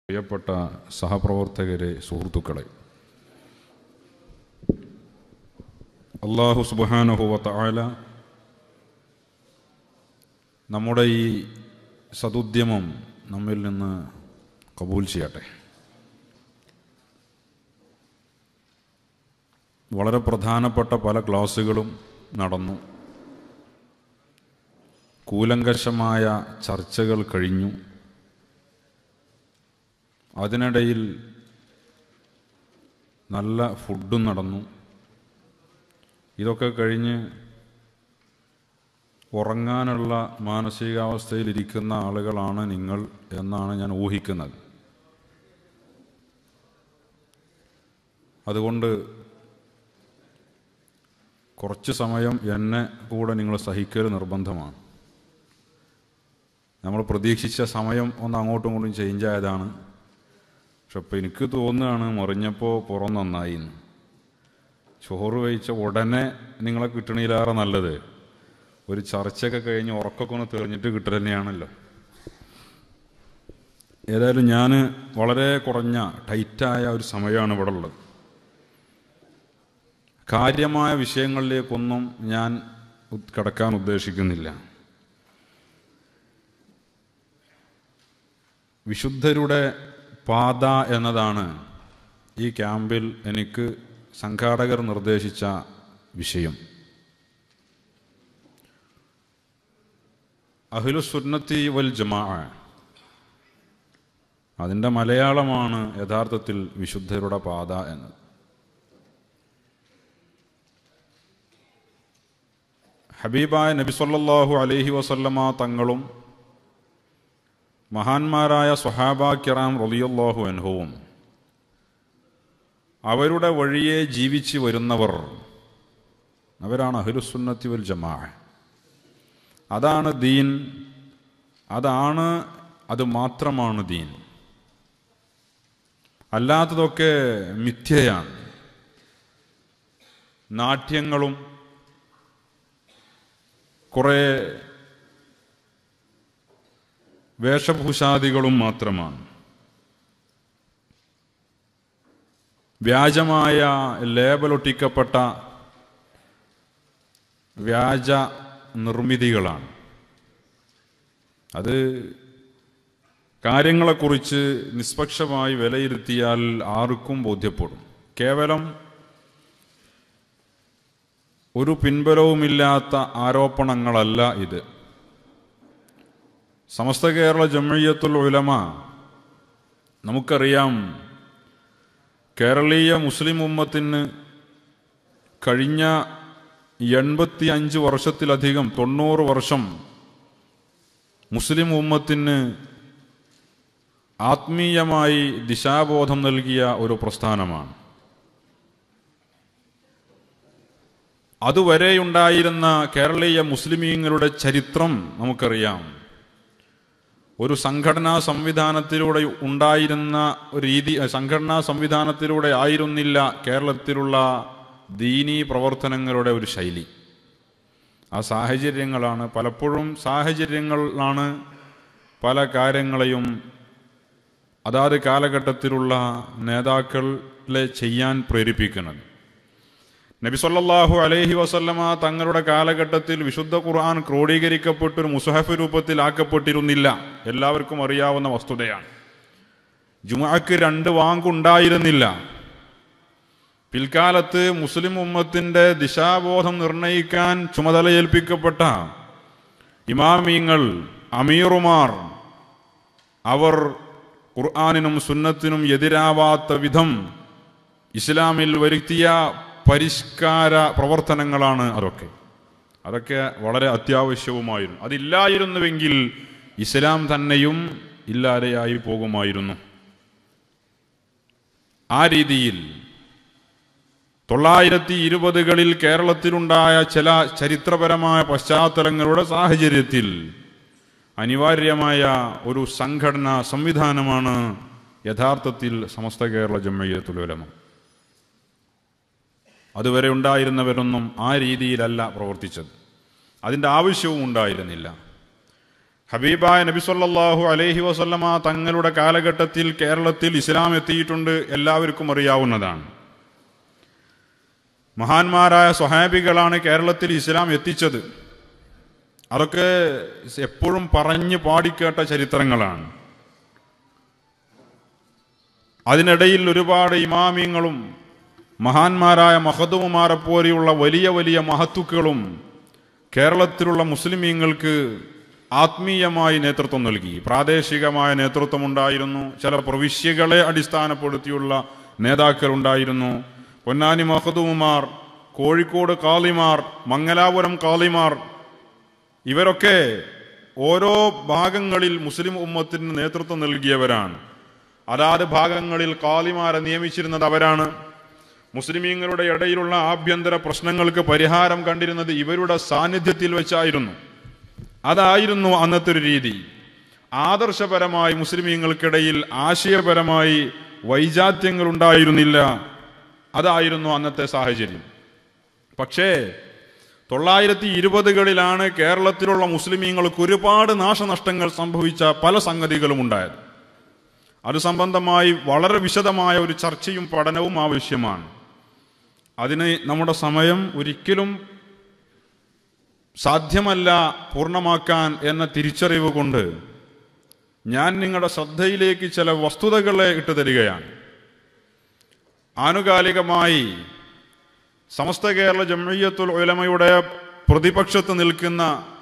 പ്രിയപ്പെട്ട സഹപ്രവർത്തകരെ സുഹൃത്തുക്കളെ അള്ളാഹു സുബാനുഹുവത്ത ആല നമ്മുടെ ഈ സതുദ്യമം നമ്മിൽ നിന്ന് കബൂൽ ചെയ്യട്ടെ വളരെ പ്രധാനപ്പെട്ട പല ക്ലാസ്സുകളും നടന്നു കൂലങ്കഷമായ ചർച്ചകൾ കഴിഞ്ഞു അതിനിടയിൽ നല്ല ഫുഡും നടന്നു ഇതൊക്കെ കഴിഞ്ഞ് ഉറങ്ങാനുള്ള മാനസികാവസ്ഥയിലിരിക്കുന്ന ആളുകളാണ് നിങ്ങൾ എന്നാണ് ഞാൻ ഊഹിക്കുന്നത് അതുകൊണ്ട് കുറച്ച് സമയം എന്നെ കൂടെ നിങ്ങൾ സഹിക്കൽ നിർബന്ധമാണ് നമ്മൾ പ്രതീക്ഷിച്ച സമയം ഒന്ന് അങ്ങോട്ടും ഇങ്ങോട്ടും ചേഞ്ച് ആയതാണ് പക്ഷെ ഇപ്പം എനിക്ക് തോന്നുകയാണ് മറിഞ്ഞപ്പോൾ പുറം നന്നായി എന്ന് ചോറ് കഴിച്ച ഉടനെ നിങ്ങളെ കിട്ടണയിലേറെ നല്ലത് ഒരു ചർച്ചയൊക്കെ കഴിഞ്ഞ് ഉറക്കമൊക്കെ ഒന്ന് തെളിഞ്ഞിട്ട് കിട്ടൽ തന്നെയാണല്ലോ ഏതായാലും ഞാൻ വളരെ കുറഞ്ഞ ടൈറ്റായ ഒരു സമയമാണ് ഇവിടെ ഉള്ളത് കാര്യമായ വിഷയങ്ങളിലേക്കൊന്നും ഞാൻ ഉത്- കടക്കാൻ ഉദ്ദേശിക്കുന്നില്ല വിശുദ്ധരുടെ പാത എന്നതാണ് ഈ ക്യാമ്പിൽ എനിക്ക് സംഘാടകർ നിർദ്ദേശിച്ച വിഷയം അഖിലുസുന്നത്തി വൽ ജമാ അതിൻ്റെ മലയാളമാണ് യഥാർത്ഥത്തിൽ വിശുദ്ധരുടെ പാത എന്നത് ഹബീബായ നബി സല്ലല്ലാഹു അലൈഹി വസല്ലമ തങ്ങളും മഹാന്മാരായ സ്വഹാബ കിറാം റളിയല്ലാഹു അൻഹുവും അവരുടെ വഴിയെ ജീവിച്ചു വരുന്നവർ അവരാണ് അഹ്ലുസുന്നത്തി വൽ ജമാ അതാണ് ദീൻ അതാണ് അത് മാത്രമാണ് ദീൻ അല്ലാത്തതൊക്കെ മിഥ്യയാണ് നാട്യങ്ങളും കുറേ വേഷഭൂഷാദികളും മാത്രമാണ് വ്യാജമായ ലേബലൊട്ടിക്കപ്പെട്ട വ്യാജ നിർമ്മിതികളാണ് അത് കാര്യങ്ങളെക്കുറിച്ച് നിഷ്പക്ഷമായി വിലയിരുത്തിയാൽ ആർക്കും ബോധ്യപ്പെടും കേവലം ഒരു പിൻബലവുമില്ലാത്ത ആരോപണങ്ങളല്ല ഇത് സമസ്ത കേരള ജമയ്യത്തുൽ ഉലമ നമുക്കറിയാം കേരളീയ മുസ്ലിം ഉമ്മത്തിന് കഴിഞ്ഞ എൺപത്തി അഞ്ച് വർഷത്തിലധികം തൊണ്ണൂറ് വർഷം മുസ്ലിം ഉമ്മത്തിന് ആത്മീയമായി ദിശാബോധം നൽകിയ ഒരു പ്രസ്ഥാനമാണ് അതുവരെയുണ്ടായിരുന്ന കേരളീയ മുസ്ലിമീങ്ങളുടെ ചരിത്രം നമുക്കറിയാം ഒരു സംഘടനാ സംവിധാനത്തിലൂടെ ഉണ്ടായിരുന്ന ഒരു രീതി സംഘടനാ സംവിധാനത്തിലൂടെ ആയിരുന്നില്ല കേരളത്തിലുള്ള ദീനീ പ്രവർത്തനങ്ങളുടെ ഒരു ശൈലി ആ സാഹചര്യങ്ങളാണ് പലപ്പോഴും സാഹചര്യങ്ങളാണ് പല കാര്യങ്ങളെയും അതാത് കാലഘട്ടത്തിലുള്ള നേതാക്കളെ ചെയ്യാൻ പ്രേരിപ്പിക്കുന്നത് നബി സല്ലല്ലാഹു അലൈഹി വസല്ലമ തങ്ങളുടെ കാലഘട്ടത്തിൽ വിശുദ്ധ ഖുർആൻ ക്രോഡീകരിക്കപ്പെട്ട ഒരു മുസഹഫ് രൂപത്തിലാക്കപ്പെട്ടിരുന്നില്ല എല്ലാവർക്കും അറിയാവുന്ന വസ്തുതയാണ് ജുമാക്ക് രണ്ട് വാങ്കുണ്ടായിരുന്നില്ല പിൽക്കാലത്ത് മുസ്ലിം ഉമ്മത്തിന്റെ ദിശാബോധം നിർണയിക്കാൻ ചുമതലയേൽപ്പിക്കപ്പെട്ട ഇമാമീങ്ങൾ അമീറുമാർ അവർ ഖുർആാനിനും സുന്നത്തിനും എതിരാവാത്ത വിധം ഇസ്ലാമിൽ വരുത്തിയ പരിഷ്കാര പ്രവർത്തനങ്ങളാണ് അതൊക്കെ അതൊക്കെ വളരെ അത്യാവശ്യവുമായിരുന്നു അതില്ലായിരുന്നുവെങ്കിൽ ഇസ്ലാം തന്നെയും ഇല്ലാതെയായി പോകുമായിരുന്നു ആ രീതിയിൽ തൊള്ളായിരത്തി ഇരുപതുകളിൽ കേരളത്തിലുണ്ടായ ചില ചരിത്രപരമായ പശ്ചാത്തലങ്ങളുടെ സാഹചര്യത്തിൽ അനിവാര്യമായ ഒരു സംഘടനാ സംവിധാനമാണ് യഥാർത്ഥത്തിൽ സമസ്ത കേരള ജമ്മയ്യത്തുലമ അതുവരെ ഉണ്ടായിരുന്നവരൊന്നും ആ രീതിയിലല്ല പ്രവർത്തിച്ചത് അതിൻ്റെ ആവശ്യവും ഉണ്ടായിരുന്നില്ല ഹബീബായ നബി സല്ലല്ലാഹു അലൈഹി വസല്ലമ തങ്ങളുടെ കാലഘട്ടത്തിൽ കേരളത്തിൽ ഇസ്ലാം എത്തിയിട്ടുണ്ട് എല്ലാവർക്കും അറിയാവുന്നതാണ് മഹാന്മാരായ സ്വഹാബികളാണ് കേരളത്തിൽ ഇസ്ലാം എത്തിച്ചത് അതൊക്കെ എപ്പോഴും പറഞ്ഞു പാടിക്കേട്ട ചരിത്രങ്ങളാണ് അതിനിടയിൽ ഒരുപാട് ഇമാമിങ്ങളും മഹാന്മാരായ മഹദുമാരെ പോലെയുള്ള വലിയ വലിയ മഹത്തുക്കളും കേരളത്തിലുള്ള മുസ്ലിമീങ്ങൾക്ക് ആത്മീയമായി നേതൃത്വം നൽകി പ്രാദേശികമായ നേതൃത്വം ഉണ്ടായിരുന്നു ചില പ്രവിശ്യകളെ അടിസ്ഥാനപ്പെടുത്തിയുള്ള നേതാക്കൾ ഉണ്ടായിരുന്നു പൊന്നാനി മഹദുമാർ കോഴിക്കോട് കാളിമാർ മംഗലാപുരം കാളിമാർ ഇവരൊക്കെ ഓരോ ഭാഗങ്ങളിൽ മുസ്ലിം ഉമ്മത്തിന് നേതൃത്വം നൽകിയവരാണ് അതാത് ഭാഗങ്ങളിൽ കാളിമാരെ നിയമിച്ചിരുന്നത് അവരാണ് മുസ്ലിമീങ്ങളുടെ ഇടയിലുള്ള ആഭ്യന്തര പ്രശ്നങ്ങൾക്ക് പരിഹാരം കണ്ടിരുന്നത് ഇവരുടെ സാന്നിധ്യത്തിൽ വെച്ചായിരുന്നു അതായിരുന്നു അന്നത്തെ ഒരു രീതി ആദർശപരമായി മുസ്ലിമീങ്ങൾക്കിടയിൽ ആശയപരമായി വൈജാത്യങ്ങൾ ഉണ്ടായിരുന്നില്ല അതായിരുന്നു അന്നത്തെ സാഹചര്യം പക്ഷേ തൊള്ളായിരത്തി ഇരുപതുകളിലാണ് കേരളത്തിലുള്ള മുസ്ലിമീങ്ങൾക്ക് ഒരുപാട് നാശനഷ്ടങ്ങൾ സംഭവിച്ച പല സംഗതികളും ഉണ്ടായത് അത് സംബന്ധമായി വളരെ വിശദമായ ഒരു ചർച്ചയും പഠനവും ആവശ്യമാണ് അതിന് നമ്മുടെ സമയം ഒരിക്കലും സാധ്യമല്ല പൂർണ്ണമാക്കാൻ എന്ന തിരിച്ചറിവ് കൊണ്ട് ഞാൻ നിങ്ങളുടെ ശ്രദ്ധയിലേക്ക് ചില വസ്തുതകളെ ഇട്ടു തരികയാണ് ആനുകാലികമായി സമസ്ത കേരള ജംഇയ്യത്തുൽ ഉലമയുടെ പ്രതിപക്ഷത്ത് നിൽക്കുന്ന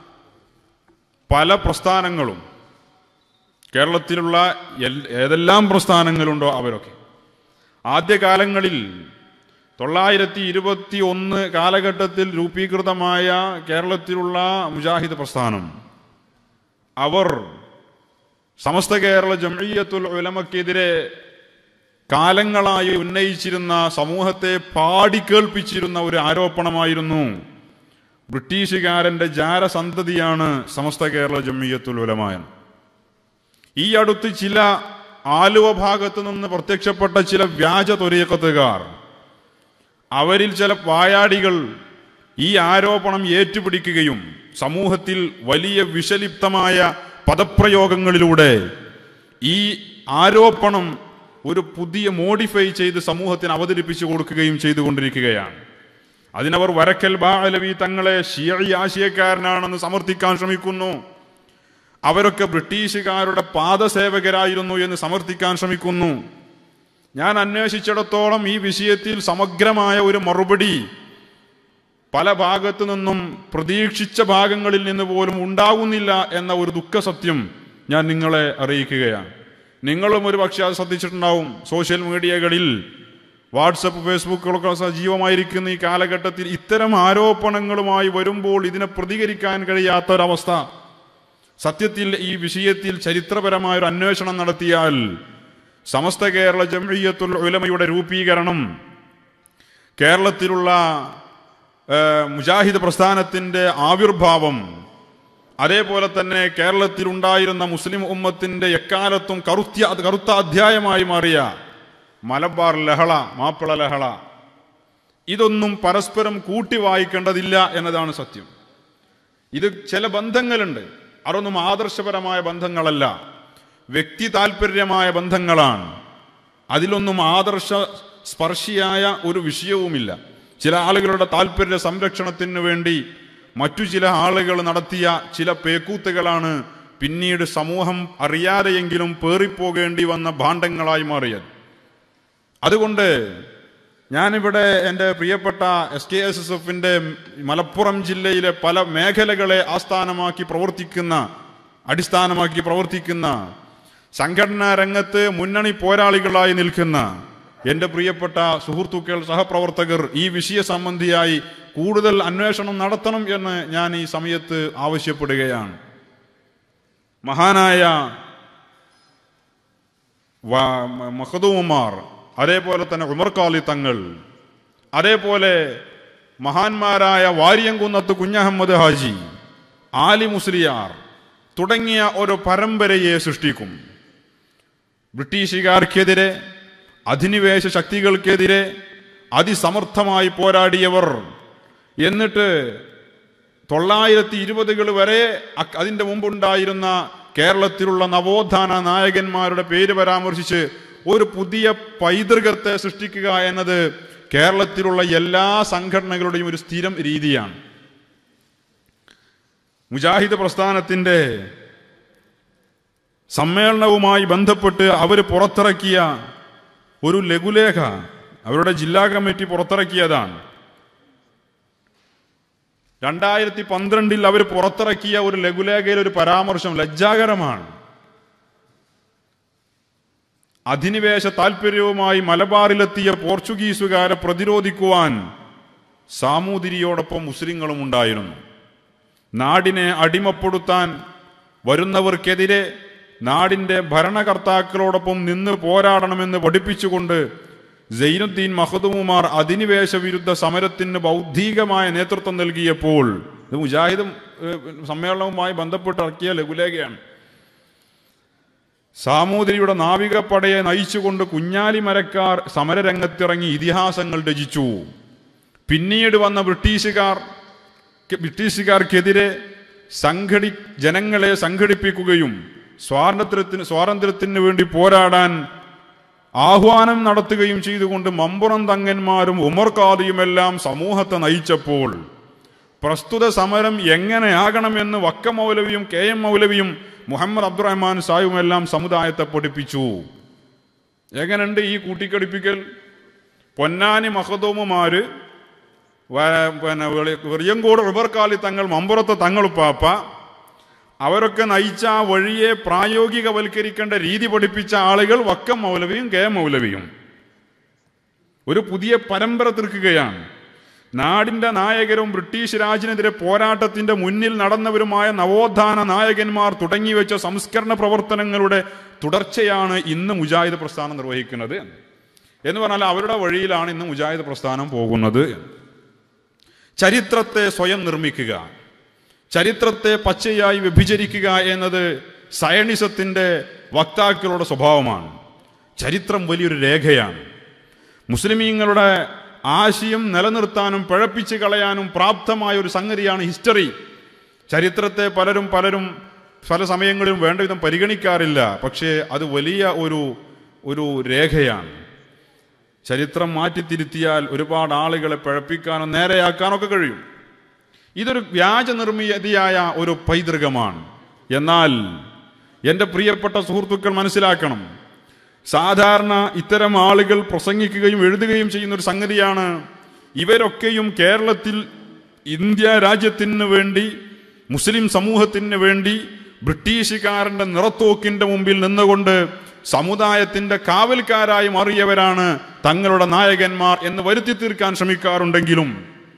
പല പ്രസ്ഥാനങ്ങളും കേരളത്തിലുള്ള എൽ- ഏതെല്ലാം പ്രസ്ഥാനങ്ങളുണ്ടോ അവരൊക്കെ ആദ്യകാലങ്ങളിൽ തൊള്ളായിരത്തി ഇരുപത്തി ഒന്ന് കാലഘട്ടത്തിൽ രൂപീകൃതമായ കേരളത്തിലുള്ള മുജാഹിദ് പ്രസ്ഥാനം അവർ സമസ്ത കേരള ജംഇയ്യത്തുൽ ഉലമക്കെതിരെ കാലങ്ങളായി ഉന്നയിച്ചിരുന്ന സമൂഹത്തെ പാടിക്കേൾപ്പിച്ചിരുന്ന ഒരു ആരോപണമായിരുന്നു ബ്രിട്ടീഷുകാരന്റെ ജാരസന്തതിയാണ് സമസ്ത കേരള ജംഇയ്യത്തുൽ ഉലമായ ഈ അടുത്ത് ചില ആലുവ ഭാഗത്തു നിന്ന് പ്രത്യക്ഷപ്പെട്ട ചില വ്യാജ തൊരീക്കത്തുകാർ അവരിൽ ചില വായാടികൾ ഈ ആരോപണം ഏറ്റുപിടിക്കുകയും സമൂഹത്തിൽ വലിയ വിഷലിപ്തമായ പദപ്രയോഗങ്ങളിലൂടെ ഈ ആരോപണം ഒരു പുതിയ മോഡിഫൈ ചെയ്ത് സമൂഹത്തിന് അവതരിപ്പിച്ചു കൊടുക്കുകയും ചെയ്തുകൊണ്ടിരിക്കുകയാണ് അതിനവർ വരക്കൽ ബാലവി തങ്ങളെ ഷിയഴി ആശയക്കാരനാണെന്ന് സമർത്ഥിക്കാൻ ശ്രമിക്കുന്നു അവരൊക്കെ ബ്രിട്ടീഷുകാരുടെ പാദസേവകരായിരുന്നു എന്ന് സമർത്ഥിക്കാൻ ശ്രമിക്കുന്നു ഞാൻ അന്വേഷിച്ചിടത്തോളം ഈ വിഷയത്തിൽ സമഗ്രമായ ഒരു മറുപടി പല ഭാഗത്തു നിന്നും പ്രതീക്ഷിച്ച ഭാഗങ്ങളിൽ നിന്ന് പോലും ഉണ്ടാകുന്നില്ല എന്ന ഒരു ദുഃഖസത്യം ഞാൻ നിങ്ങളെ അറിയിക്കുകയാണ് നിങ്ങളും ഒരു പക്ഷേ അത് ശ്രദ്ധിച്ചിട്ടുണ്ടാവും സോഷ്യൽ മീഡിയകളിൽ വാട്സപ്പ് ഫേസ്ബുക്കുകളൊക്കെ സജീവമായിരിക്കുന്ന ഈ കാലഘട്ടത്തിൽ ഇത്തരം ആരോപണങ്ങളുമായി വരുമ്പോൾ ഇതിനെ പ്രതികരിക്കാൻ കഴിയാത്ത ഒരവസ്ഥ സത്യത്തിൽ ഈ വിഷയത്തിൽ ചരിത്രപരമായ ഒരു അന്വേഷണം നടത്തിയാൽ സമസ്ത കേരള ജംഇയ്യത്തുൽ ഉലമയുടെ രൂപീകരണം കേരളത്തിലുള്ള ആ, മുജാഹിദ് പ്രസ്ഥാനത്തിന്റെ ആവിർഭാവം അതേപോലെ തന്നെ കേരളത്തിൽ ഉണ്ടായിരുന്ന മുസ്ലിം ഉമ്മത്തിന്റെ എക്കാലത്തും കറുത്യ കറുത്ത അധ്യായമായി മാറിയ മലബാർ ലഹള മാപ്പിള ലഹള ഇതൊന്നും പരസ്പരം കൂട്ടി വായിക്കേണ്ടതില്ല എന്നതാണ് സത്യം ഇത് ചില ബന്ധങ്ങളുണ്ട് അതൊന്നും ആദർശപരമായ ബന്ധങ്ങളല്ല വ്യക്തി താല്പര്യമായ ബന്ധങ്ങളാണ് അതിലൊന്നും ആദർശ സ്പർശിയായ ഒരു വിഷയവുമില്ല ചില ആളുകളുടെ താല്പര്യ സംരക്ഷണത്തിന് വേണ്ടി മറ്റു ചില ആളുകൾ നടത്തിയ ചില പേക്കൂത്തുകളാണ് പിന്നീട് സമൂഹം അറിയാതെയെങ്കിലും പേറിപ്പോകേണ്ടി വന്ന ഭാണ്ഡങ്ങളായി മാറിയത് അതുകൊണ്ട് ഞാനിവിടെ എൻ്റെ പ്രിയപ്പെട്ട എസ് കെ എസ് എസ് എഫിൻ്റെ മലപ്പുറം ജില്ലയിലെ പല മേഖലകളെ ആസ്ഥാനമാക്കി പ്രവർത്തിക്കുന്ന അടിസ്ഥാനമാക്കി പ്രവർത്തിക്കുന്ന സംഘടനാ രംഗത്ത് മുന്നണി പോരാളികളായി നിൽക്കുന്ന എൻ്റെ പ്രിയപ്പെട്ട സുഹൃത്തുക്കൾ സഹപ്രവർത്തകർ ഈ വിഷയ സംബന്ധിയായി കൂടുതൽ അന്വേഷണം നടത്തണം എന്ന് ഞാൻ ഈ സമയത്ത് ആവശ്യപ്പെടുകയാണ് മഹാനായ വ- മഖദൂമുമാർ അതേപോലെ തന്നെ ഉമർക്കാലി തങ്ങൾ അതേപോലെ മഹാന്മാരായ വാര്യംകുന്നത്ത് കുഞ്ഞഹമ്മദ് ഹാജി ആലി മുസ്ലിയാർ തുടങ്ങിയ ഒരു പരമ്പരയെ സൃഷ്ടിക്കും ബ്രിട്ടീഷുകാർക്കെതിരെ അധിനിവേശ ശക്തികൾക്കെതിരെ അതിസമർത്ഥമായി പോരാടിയവർ എന്നിട്ട് തൊള്ളായിരത്തി ഇരുപതുകൾ വരെ അ- അതിന്റെ മുമ്പുണ്ടായിരുന്ന കേരളത്തിലുള്ള നവോത്ഥാന നായകന്മാരുടെ പേര് പരാമർശിച്ച് ഒരു പുതിയ പൈതൃകത്തെ സൃഷ്ടിക്കുക എന്നത് കേരളത്തിലുള്ള എല്ലാ സംഘടനകളുടെയും ഒരു സ്ഥിരം രീതിയാണ് മുജാഹിദ് പ്രസ്ഥാനത്തിന്റെ സമ്മേളനവുമായി ബന്ധപ്പെട്ട് അവർ പുറത്തിറക്കിയ ഒരു ലഘുലേഖ അവരുടെ ജില്ലാ കമ്മിറ്റി പുറത്തിറക്കിയതാണ് രണ്ടായിരത്തി പന്ത്രണ്ടിൽ അവർ പുറത്തിറക്കിയ ഒരു ലഘുലേഖയിൽ ഒരു പരാമർശം ലജ്ജാകരമാണ് അധിനിവേശ താൽപര്യവുമായി മലബാറിലെത്തിയ പോർച്ചുഗീസുകാരെ പ്രതിരോധിക്കുവാൻ സാമൂതിരിയോടൊപ്പം മുസ്ലിങ്ങളും ഉണ്ടായിരുന്നു നാടിനെ അടിമപ്പെടുത്താൻ വരുന്നവർക്കെതിരെ നാടിന്റെ ഭരണകർത്താക്കളോടൊപ്പം നിന്ന് പോരാടണമെന്ന് പഠിപ്പിച്ചുകൊണ്ട് സൈനുദ്ദീൻ മഹദൂമുമാർ അധിനിവേശ വിരുദ്ധ സമരത്തിന് ബൗദ്ധികമായ നേതൃത്വം നൽകിയപ്പോൾ ഇത് മുജാഹിദും ഏഹ്, സമ്മേളനവുമായി ബന്ധപ്പെട്ട് ഇറക്കിയ ലഘുലേഖയാണ് സാമൂതിരിയുടെ നാവികപ്പടയെ നയിച്ചുകൊണ്ട് കുഞ്ഞാലി മരക്കാർ സമരരംഗത്തിറങ്ങി ഇതിഹാസങ്ങൾ രചിച്ചു പിന്നീട് വന്ന ബ്രിട്ടീഷുകാർ ബ്രിട്ടീഷുകാർക്കെതിരെ സംഘടി ജനങ്ങളെ സംഘടിപ്പിക്കുകയും സ്വാതന്ത്ര്യത്തിന് സ്വാതന്ത്ര്യത്തിന് വേണ്ടി പോരാടാൻ ആഹ്വാനം നടത്തുകയും ചെയ്തുകൊണ്ട് മമ്പുറം തങ്ങന്മാരും ഉമർ ഖാദിയുമെല്ലാം സമൂഹത്തെ നയിച്ചപ്പോൾ പ്രസ്തുത സമരം എങ്ങനെയാകണമെന്ന് വക്ക മൗലവിയും കെ എം മൗലവിയും മുഹമ്മദ് അബ്ദുറഹ്മാൻ സായുമെല്ലാം സമുദായത്തെ പഠിപ്പിച്ചു എങ്ങനെയുണ്ട് ഈ കൂട്ടിക്കടിപ്പിക്കൽ പൊന്നാനി മഹദൂമുമാര് വ- പിന്നെ വെളി- വെറിയങ്കോട് ഉബർക്കാലി തങ്ങൾ മമ്പുറത്ത് തങ്ങൾ പാപ്പ അവരൊക്കെ നയിച്ച ആ വഴിയെ പ്രായോഗികവൽക്കരിക്കേണ്ട രീതി പഠിപ്പിച്ച ആളുകൾ വക്കം മൗലവിയും കെ മൗലവിയും ഒരു പുതിയ പരമ്പര തീർക്കുകയാണ് നാടിന്റെ നായകരും ബ്രിട്ടീഷ് രാജിനെതിരെ പോരാട്ടത്തിന്റെ മുന്നിൽ നടന്നവരുമായ നവോത്ഥാന നായകന്മാർ തുടങ്ങിവെച്ച സംസ്കരണ പ്രവർത്തനങ്ങളുടെ തുടർച്ചയാണ് ഇന്ന് മുജാഹിദ് പ്രസ്ഥാനം നിർവഹിക്കുന്നത് എന്ന് പറഞ്ഞാൽ അവരുടെ വഴിയിലാണ് ഇന്ന് മുജാഹിദ് പ്രസ്ഥാനം പോകുന്നത് ചരിത്രത്തെ സ്വയം നിർമ്മിക്കുക ചരിത്രത്തെ പച്ചയായി വ്യഭിചരിക്കുക എന്നത് സയണിസത്തിന്റെ വക്താക്കളുടെ സ്വഭാവമാണ് ചരിത്രം വലിയൊരു രേഖയാണ് മുസ്ലിമീങ്ങളുടെ ആശയം നിലനിർത്താനും പിഴപ്പിച്ച് കളയാനും പ്രാപ്തമായ ഒരു സംഗതിയാണ് ഹിസ്റ്ററി ചരിത്രത്തെ പലരും പലരും പല സമയങ്ങളിലും വേണ്ട വിധം പരിഗണിക്കാറില്ല പക്ഷേ അത് വലിയ ഒരു ഒരു രേഖയാണ് ചരിത്രം മാറ്റിത്തിരുത്തിയാൽ ഒരുപാട് ആളുകളെ പിഴപ്പിക്കാനോ നേരെയാക്കാനോ ഒക്കെ കഴിയും ഇതൊരു വ്യാജ നിർമ്മിതിയായ ഒരു പൈതൃകമാണ് എന്നാൽ എൻ്റെ പ്രിയപ്പെട്ട സുഹൃത്തുക്കൾ മനസ്സിലാക്കണം സാധാരണ ഇത്തരം ആളുകൾ പ്രസംഗിക്കുകയും എഴുതുകയും ചെയ്യുന്ന ഒരു സംഗതിയാണ് ഇവരൊക്കെയും കേരളത്തിൽ ഇന്ത്യ രാജ്യത്തിന് വേണ്ടി മുസ്ലിം സമൂഹത്തിന് വേണ്ടി ബ്രിട്ടീഷുകാരന്റെ നിറത്തോക്കിന്റെ മുമ്പിൽ നിന്നുകൊണ്ട് സമുദായത്തിന്റെ കാവൽക്കാരായി മാറിയവരാണ് തങ്ങളുടെ നായകന്മാർ എന്ന് വരുത്തി തീർക്കാൻ ശ്രമിക്കാറുണ്ടെങ്കിലും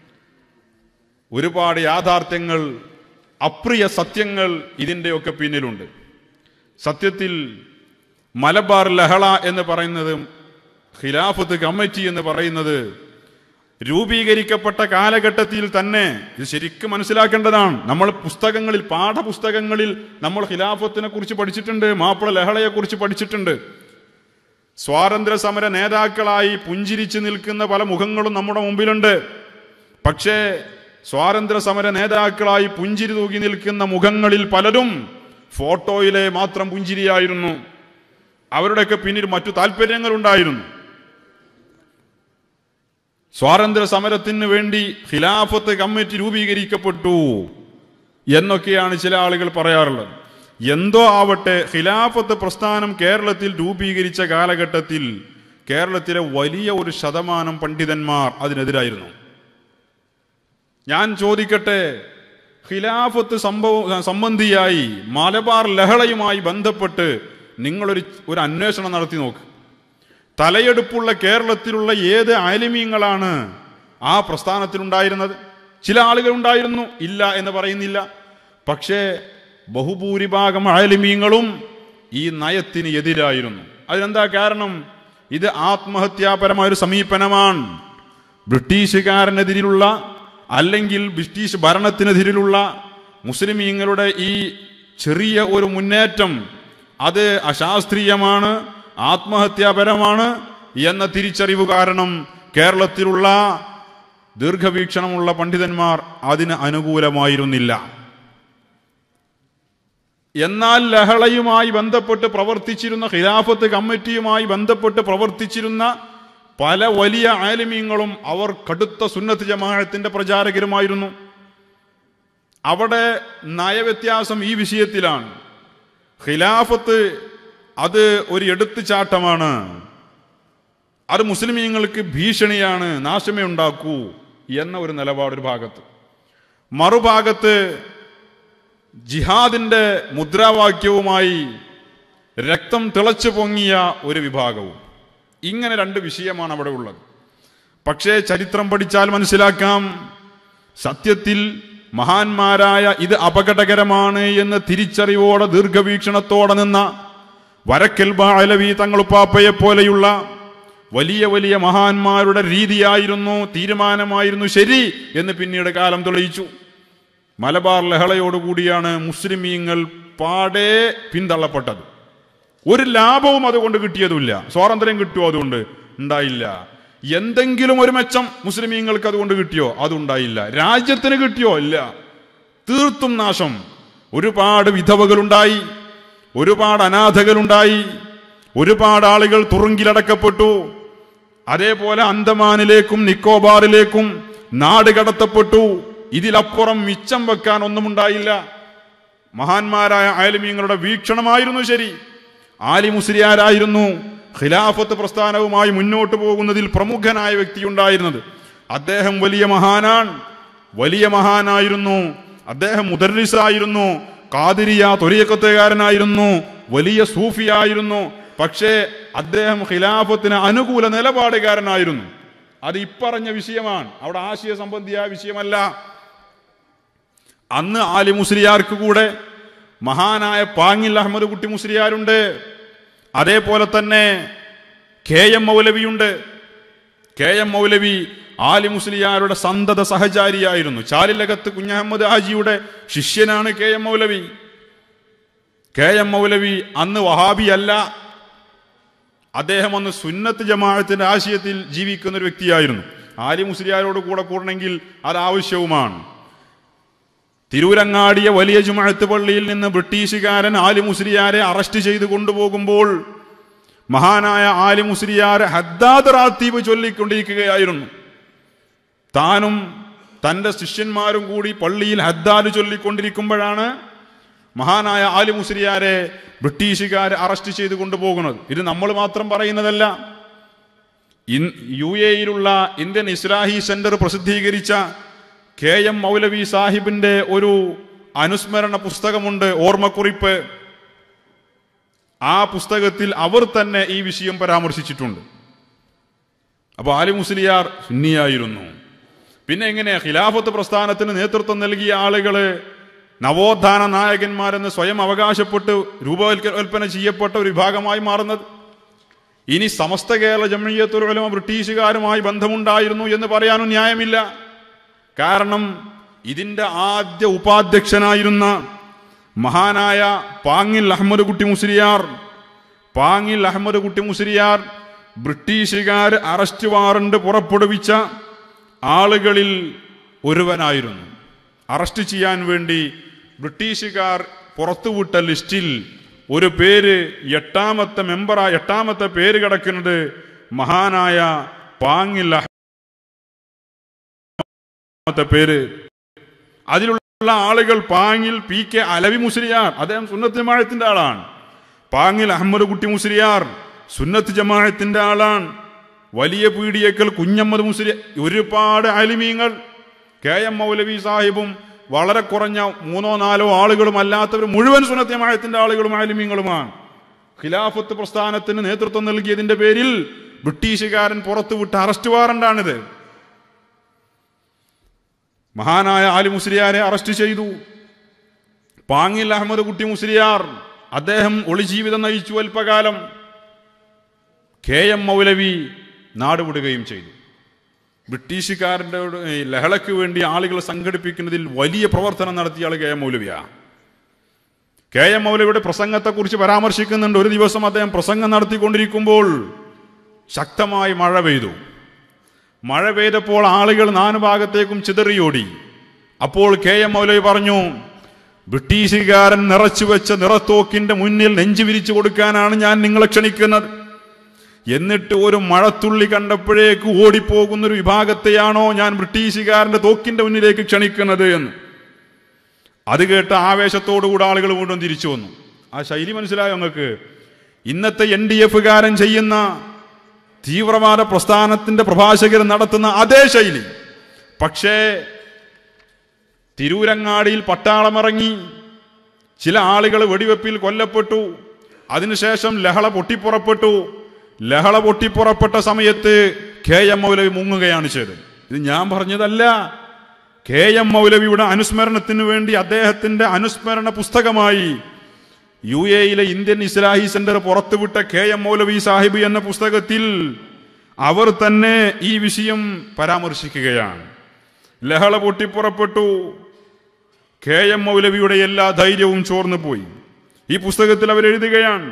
ഒരുപാട് യാഥാർത്ഥ്യങ്ങൾ അപ്രിയ സത്യങ്ങൾ ഇതിൻ്റെയൊക്കെ പിന്നിലുണ്ട് സത്യത്തിൽ മലബാർ ലഹള എന്ന് പറയുന്നത് ഖിലാഫത്ത് കമ്മിറ്റി എന്ന് പറയുന്നത് രൂപീകരിക്കപ്പെട്ട കാലഘട്ടത്തിൽ തന്നെ ഇത് ശരിക്കും മനസ്സിലാക്കേണ്ടതാണ് നമ്മൾ പുസ്തകങ്ങളിൽ പാഠപുസ്തകങ്ങളിൽ നമ്മൾ ഖിലാഫത്തിനെ കുറിച്ച് പഠിച്ചിട്ടുണ്ട് മാപ്പിള ലഹളയെ കുറിച്ച് പഠിച്ചിട്ടുണ്ട് സ്വാതന്ത്ര്യ സമര നേതാക്കളായി പുഞ്ചിരിച്ചു നിൽക്കുന്ന പല മുഖങ്ങളും നമ്മുടെ മുമ്പിലുണ്ട് പക്ഷേ സ്വാതന്ത്ര്യ സമര നേതാക്കളായി പുഞ്ചിരി തൂക്കി നിൽക്കുന്ന മുഖങ്ങളിൽ പലരും ഫോട്ടോയിലെ മാത്രം പുഞ്ചിരിയായിരുന്നു അവരുടെയൊക്കെ പിന്നിൽ മറ്റു താല്പര്യങ്ങൾ ഉണ്ടായിരുന്നു സ്വാതന്ത്ര്യ സമരത്തിന് വേണ്ടി ഖിലാഫത്ത് കമ്മിറ്റി രൂപീകരിക്കപ്പെട്ടു എന്നൊക്കെയാണ് ചില ആളുകൾ പറയാറുള്ളത് എന്തോ ആവട്ടെ ഖിലാഫത്ത് പ്രസ്ഥാനം കേരളത്തിൽ രൂപീകരിച്ച കാലഘട്ടത്തിൽ കേരളത്തിലെ വലിയ ഒരു ശതമാനം പണ്ഡിതന്മാർ അതിനെതിരായിരുന്നു ഞാൻ ചോദിക്കട്ടെ ഖിലാഫത്ത് സംഭവ സംബന്ധിയായി മലബാർ ലഹളയുമായി ബന്ധപ്പെട്ട് നിങ്ങളൊരു ഒരു അന്വേഷണം നടത്തി നോക്ക് തലയെടുപ്പുള്ള കേരളത്തിലുള്ള ഏത് ആലിമീങ്ങളാണ് ആ പ്രസ്ഥാനത്തിലുണ്ടായിരുന്നത് ചില ആളുകൾ ഉണ്ടായിരുന്നു ഇല്ല എന്ന് പറയുന്നില്ല പക്ഷേ ബഹുഭൂരിഭാഗം ആലിമീങ്ങളും ഈ നയത്തിന് എതിരായിരുന്നു അതിനെന്താ കാരണം ഇത് ആത്മഹത്യാപരമായ ഒരു സമീപനമാണ് ബ്രിട്ടീഷുകാരനെതിരിലുള്ള അല്ലെങ്കിൽ ബ്രിട്ടീഷ് ഭരണത്തിനെതിരിലുള്ള മുസ്ലിമീങ്ങളുടെ ഈ ചെറിയ ഒരു മുന്നേറ്റം അത് അശാസ്ത്രീയമാണ് ആത്മഹത്യാപരമാണ് എന്ന തിരിച്ചറിവ് കാരണം കേരളത്തിലുള്ള ദീർഘവീക്ഷണമുള്ള പണ്ഡിതന്മാർ അതിന് അനുകൂലമായിരുന്നില്ല എന്നാൽ ലഹളയുമായി ബന്ധപ്പെട്ട് പ്രവർത്തിച്ചിരുന്ന ഖിലാഫത്ത് കമ്മിറ്റിയുമായി ബന്ധപ്പെട്ട് പ്രവർത്തിച്ചിരുന്ന പല വലിയ ആലിമീങ്ങളും അവർ കടുത്ത സുന്നത്ത് ജമാഅത്തിന്റെ പ്രചാരകരുമായിരുന്നു അവിടെ നയവ്യത്യാസം ഈ വിഷയത്തിലാണ് ഖിലാഫത്ത് അത് ഒരു എടുത്തുചാട്ടമാണ് അത് മുസ്ലിമീങ്ങൾക്ക് ഭീഷണിയാണ് നാശമേ ഉണ്ടാക്കൂ എന്ന ഒരു നിലപാട് ഒരു ഭാഗത്ത് മറുഭാഗത്ത് ജിഹാദിന്റെ മുദ്രാവാക്യവുമായി രക്തം തിളച്ചു പൊങ്ങിയ ഒരു വിഭാഗവും ഇങ്ങനെ രണ്ട് വിഷയമാണ് അവിടെ ഉള്ളത് പക്ഷേ ചരിത്രം പഠിച്ചാൽ മനസ്സിലാക്കാം സത്യത്തിൽ മഹാന്മാരായ ഇത് അപകടകരമാണ് എന്ന് തിരിച്ചറിവോടെ ദീർഘവീക്ഷണത്തോടെ നിന്ന വരക്കൽ ബാലവി തങ്ങളുപ്പാപ്പയെ പോലെയുള്ള വലിയ വലിയ മഹാന്മാരുടെ രീതിയായിരുന്നു തീരുമാനമായിരുന്നു ശരി എന്ന് പിന്നീട് കാലം തെളിയിച്ചു മലബാർ ലഹളയോടുകൂടിയാണ് മുസ്ലിമീങ്ങൾ പാടെ പിന്തള്ളപ്പെട്ടത് ഒരു ലാഭവും അതുകൊണ്ട് കിട്ടിയതുമില്ല സ്വാതന്ത്ര്യം കിട്ടുമോ അതുകൊണ്ട് ഉണ്ടായില്ല എന്തെങ്കിലും ഒരു മെച്ചം മുസ്ലിമീങ്ങൾക്ക് അതുകൊണ്ട് കിട്ടിയോ അതുണ്ടായില്ല രാജ്യത്തിന് കിട്ടിയോ ഇല്ല തീർത്തും നാശം ഒരുപാട് വിധവകളുണ്ടായി ഒരുപാട് അനാഥകളുണ്ടായി ഒരുപാട് ആളുകൾ തുറുങ്കിലടക്കപ്പെട്ടു അതേപോലെ അന്തമാനിലേക്കും നിക്കോബാറിലേക്കും നാട് കടത്തപ്പെട്ടു ഇതിലപ്പുറം മിച്ചം വെക്കാൻ ഒന്നും ഉണ്ടായില്ല മഹാന്മാരായ ആലിമീങ്ങളുടെ വീക്ഷണമായിരുന്നു ശരി ആലി മുസ്ലിയാരായിരുന്നു ഖിലാഫത്ത് പ്രസ്ഥാനവുമായി മുന്നോട്ട് പോകുന്നതിൽ പ്രമുഖനായ വ്യക്തിയുണ്ടായിരുന്നത് അദ്ദേഹം വലിയ മഹാനാണ് വലിയ മഹാനായിരുന്നു അദ്ദേഹം മുദർലിസായിരുന്നു കാതിരിയ തൊലിയക്കത്തുകാരനായിരുന്നു വലിയ സൂഫിയായിരുന്നു പക്ഷേ അദ്ദേഹം ഖിലാഫത്തിന് അനുകൂല നിലപാടുകാരനായിരുന്നു അത് ഇപ്പറഞ്ഞ വിഷയമാണ് അവിടെ ആശയ സംബന്ധിയായ വിഷയമല്ല അന്ന് ആലി മുസ്ലിയാർക്ക് കൂടെ മഹാനായ പാങ്ങിൽ അഹമ്മദ് കുട്ടി മുസ്ലിയാരുണ്ട് അതേപോലെ തന്നെ കെ എം മൗലവിയുണ്ട് കെ എം മൗലവി ആലി മുസ്ലിയാരുടെ സന്തത സഹചാരിയായിരുന്നു ചാലിലകത്ത് കുഞ്ഞഹമ്മദ് ഹാജിയുടെ ശിഷ്യനാണ് K M Moulavi K M Moulavi അന്ന് വഹാബിയല്ല അദ്ദേഹം അന്ന് സുന്നത്ത് ജമാഅത്തിന്റെ ആശയത്തിൽ ജീവിക്കുന്ന ഒരു വ്യക്തിയായിരുന്നു ആലി മുസ്ലിയാരോട് കൂടെ കൂടണമെങ്കിൽ അത് ആവശ്യവുമാണ് തിരൂരങ്ങാടിയ വലിയ ജുമഴത്ത് പള്ളിയിൽ നിന്ന് ബ്രിട്ടീഷുകാരൻ ആലി മുസ്ലിയാരെ അറസ്റ്റ് ചെയ്ത് കൊണ്ടുപോകുമ്പോൾ മഹാനായ ആലി മുസ്ലിയാർ ഹദ്ദാദ് റാത്തീബ് ചൊല്ലിക്കൊണ്ടിരിക്കുകയായിരുന്നു താനും തന്റെ ശിഷ്യന്മാരും കൂടി പള്ളിയിൽ ഹദ്ദാദ് ചൊല്ലിക്കൊണ്ടിരിക്കുമ്പോഴാണ് മഹാനായ ആലി മുസ്ലിയാരെ ബ്രിട്ടീഷുകാർ അറസ്റ്റ് ചെയ്ത് കൊണ്ടുപോകുന്നത് ഇത് നമ്മൾ മാത്രം പറയുന്നതല്ല ഇൻ- യു എയിലുള്ള ഇന്ത്യൻ ഇസ്ലാഹി സെന്റർ പ്രസിദ്ധീകരിച്ച കെ എം മൗലവി സാഹിബിന്റെ ഒരു അനുസ്മരണ പുസ്തകമുണ്ട് ഓർമ്മക്കുറിപ്പ് ആ പുസ്തകത്തിൽ അവർ തന്നെ ഈ വിഷയം പരാമർശിച്ചിട്ടുണ്ട് അപ്പൊ ആലി മുസ്ലിയാർ സുന്നിയായിരുന്നു പിന്നെ എങ്ങനെ ഖിലാഫത്ത് പ്രസ്ഥാനത്തിന് നേതൃത്വം നൽകിയ ആളുകള് നവോത്ഥാന നായകന്മാരെന്ന് സ്വയം അവകാശപ്പെട്ട് രൂപവൽക്കൽപ്പന ചെയ്യപ്പെട്ട ഒരു വിഭാഗമായി മാറുന്നത് ഇനി സമസ്ത കേരള ജമീയത്തുൽ ഉലമ ബ്രിട്ടീഷുകാരുമായി ബന്ധമുണ്ടായിരുന്നു എന്ന് പറയാനും ന്യായമില്ല കാരണം ഇതിന്റെ ആദ്യ ഉപാധ്യക്ഷനായിരുന്ന മഹാനായ പാങ്ങിൽ അഹമ്മദ് കുട്ടി മുസ്ലിയാർ പാങ്ങിൽ അഹമ്മദ് കുട്ടി മുസ്ലിയാർ ബ്രിട്ടീഷുകാർ അറസ്റ്റ് വാറണ്ട് പുറപ്പെടുവിച്ച ആളുകളിൽ ഒരുവനായിരുന്നു അറസ്റ്റ് ചെയ്യാൻ വേണ്ടി ബ്രിട്ടീഷുകാർ പുറത്തുവിട്ട ലിസ്റ്റിൽ ഒരു പേര് എട്ടാമത്തെ മെമ്പറാ എട്ടാമത്തെ പേര് കിടക്കുന്നത് മഹാനായ പാങ്ങിൽ അഹമ്മദ് പേര് അതിലുള്ള ആളുകൾ പാങ്ങിൽ പി കെ അലവി മുസ്ലിയാർ അദ്ദേഹം സുന്നത്ത് ജമാഅത്തിന്റെ ആളാണ് പാങ്ങിൽ അഹമ്മദ് കുട്ടി മുസ്ലിയാർ സുന്നത്ത് ജമാഅത്തിന്റെ ആളാണ് വലിയ പീഡിയക്കൽ കുഞ്ഞമ്മദ് മുസ്ലിയ ഒരുപാട് അലിമീങ്ങൾ കെ എം മൗലവി സാഹിബും വളരെ കുറഞ്ഞ മൂന്നോ നാലോ ആളുകളും അല്ലാത്തവർ മുഴുവൻ സുന്നത്ത് ജമാഅത്തിന്റെ ആളുകളും അലിമീങ്ങളുമാണ് ഖിലാഫത്ത് പ്രസ്ഥാനത്തിന് നേതൃത്വം നൽകിയതിന്റെ പേരിൽ ബ്രിട്ടീഷുകാരൻ പുറത്തുവിട്ട അറസ്റ്റ് വാറണ്ടാണിത് മഹാനായ ആലി മുസ്ലിയാരെ അറസ്റ്റ് ചെയ്തു പാങ്ങിൽ അഹമ്മദ് കുട്ടി മുസ്ലിയാർ അദ്ദേഹം ഒളിജീവിതം നയിച്ചു അല്പകാലം കെ എം മൗലവി നാടുവിടുകയും ചെയ്തു ബ്രിട്ടീഷുകാരൻ്റെ ഈ ലഹളയ്ക്ക് വേണ്ടി ആളുകളെ സംഘടിപ്പിക്കുന്നതിൽ വലിയ പ്രവർത്തനം നടത്തിയ ആൾ കെ എം മൗലവിയാ കെ എം മൗലവിയുടെ പ്രസംഗത്തെക്കുറിച്ച് പരാമർശിക്കുന്നുണ്ട് ഒരു ദിവസം അദ്ദേഹം പ്രസംഗം നടത്തിക്കൊണ്ടിരിക്കുമ്പോൾ ശക്തമായി മഴ പെയ്തു മഴ പെയ്തപ്പോൾ ആളുകൾ നാല് ഭാഗത്തേക്കും ചിതറിയോടി അപ്പോൾ കെ എം മൗലവി പറഞ്ഞു ബ്രിട്ടീഷുകാരൻ നിറച്ചു വെച്ച നിറത്തോക്കിന്റെ മുന്നിൽ നെഞ്ചു വിരിച്ചു കൊടുക്കാനാണ് ഞാൻ നിങ്ങളെ ക്ഷണിക്കുന്നത് എന്നിട്ട് ഒരു മഴത്തുള്ളി കണ്ടപ്പോഴേക്ക് ഓടിപ്പോകുന്ന ഒരു വിഭാഗത്തെയാണോ ഞാൻ ബ്രിട്ടീഷുകാരന്റെ തോക്കിന്റെ മുന്നിലേക്ക് ക്ഷണിക്കുന്നത് എന്ന് അത് കേട്ട് ആവേശത്തോടുകൂടെ ആളുകൾ വീണ്ടും തിരിച്ചു വന്നു ആ ശൈലി മനസ്സിലായോ നിങ്ങൾക്ക് ഇന്നത്തെ എൻ ഡി എഫുകാരൻ ചെയ്യുന്ന തീവ്രവാദ പ്രസ്ഥാനത്തിന്റെ പ്രഭാഷകർ നടത്തുന്ന അതേ ശൈലി പക്ഷേ തിരൂരങ്ങാടിയിൽ പട്ടാളമിറങ്ങി ചില ആളുകൾ വെടിവെപ്പിൽ കൊല്ലപ്പെട്ടു അതിനുശേഷം ലഹള പൊട്ടിപ്പുറപ്പെട്ടു ലഹള പൊട്ടിപ്പുറപ്പെട്ട സമയത്ത് കെ എം മൗലവി മുങ്ങുകയാണ് ചെയ്തത് ഇത് ഞാൻ പറഞ്ഞതല്ല കെ എം മൗലവിയുടെ അനുസ്മരണത്തിന് വേണ്ടി അദ്ദേഹത്തിന്റെ അനുസ്മരണ പുസ്തകമായി യു എയിലെ ഇന്ത്യൻ ഇസ്ലാഹി സെന്റർ പുറത്തുവിട്ട കെ എം മൗലവി സാഹിബ് എന്ന പുസ്തകത്തിൽ അവർ തന്നെ ഈ വിഷയം പരാമർശിക്കുകയാണ് ലഹള പൊട്ടിപ്പുറപ്പെട്ടു കെ എം മൗലവിയുടെ എല്ലാ ധൈര്യവും ചോർന്നു പോയി ഈ പുസ്തകത്തിൽ അവർ എഴുതുകയാണ്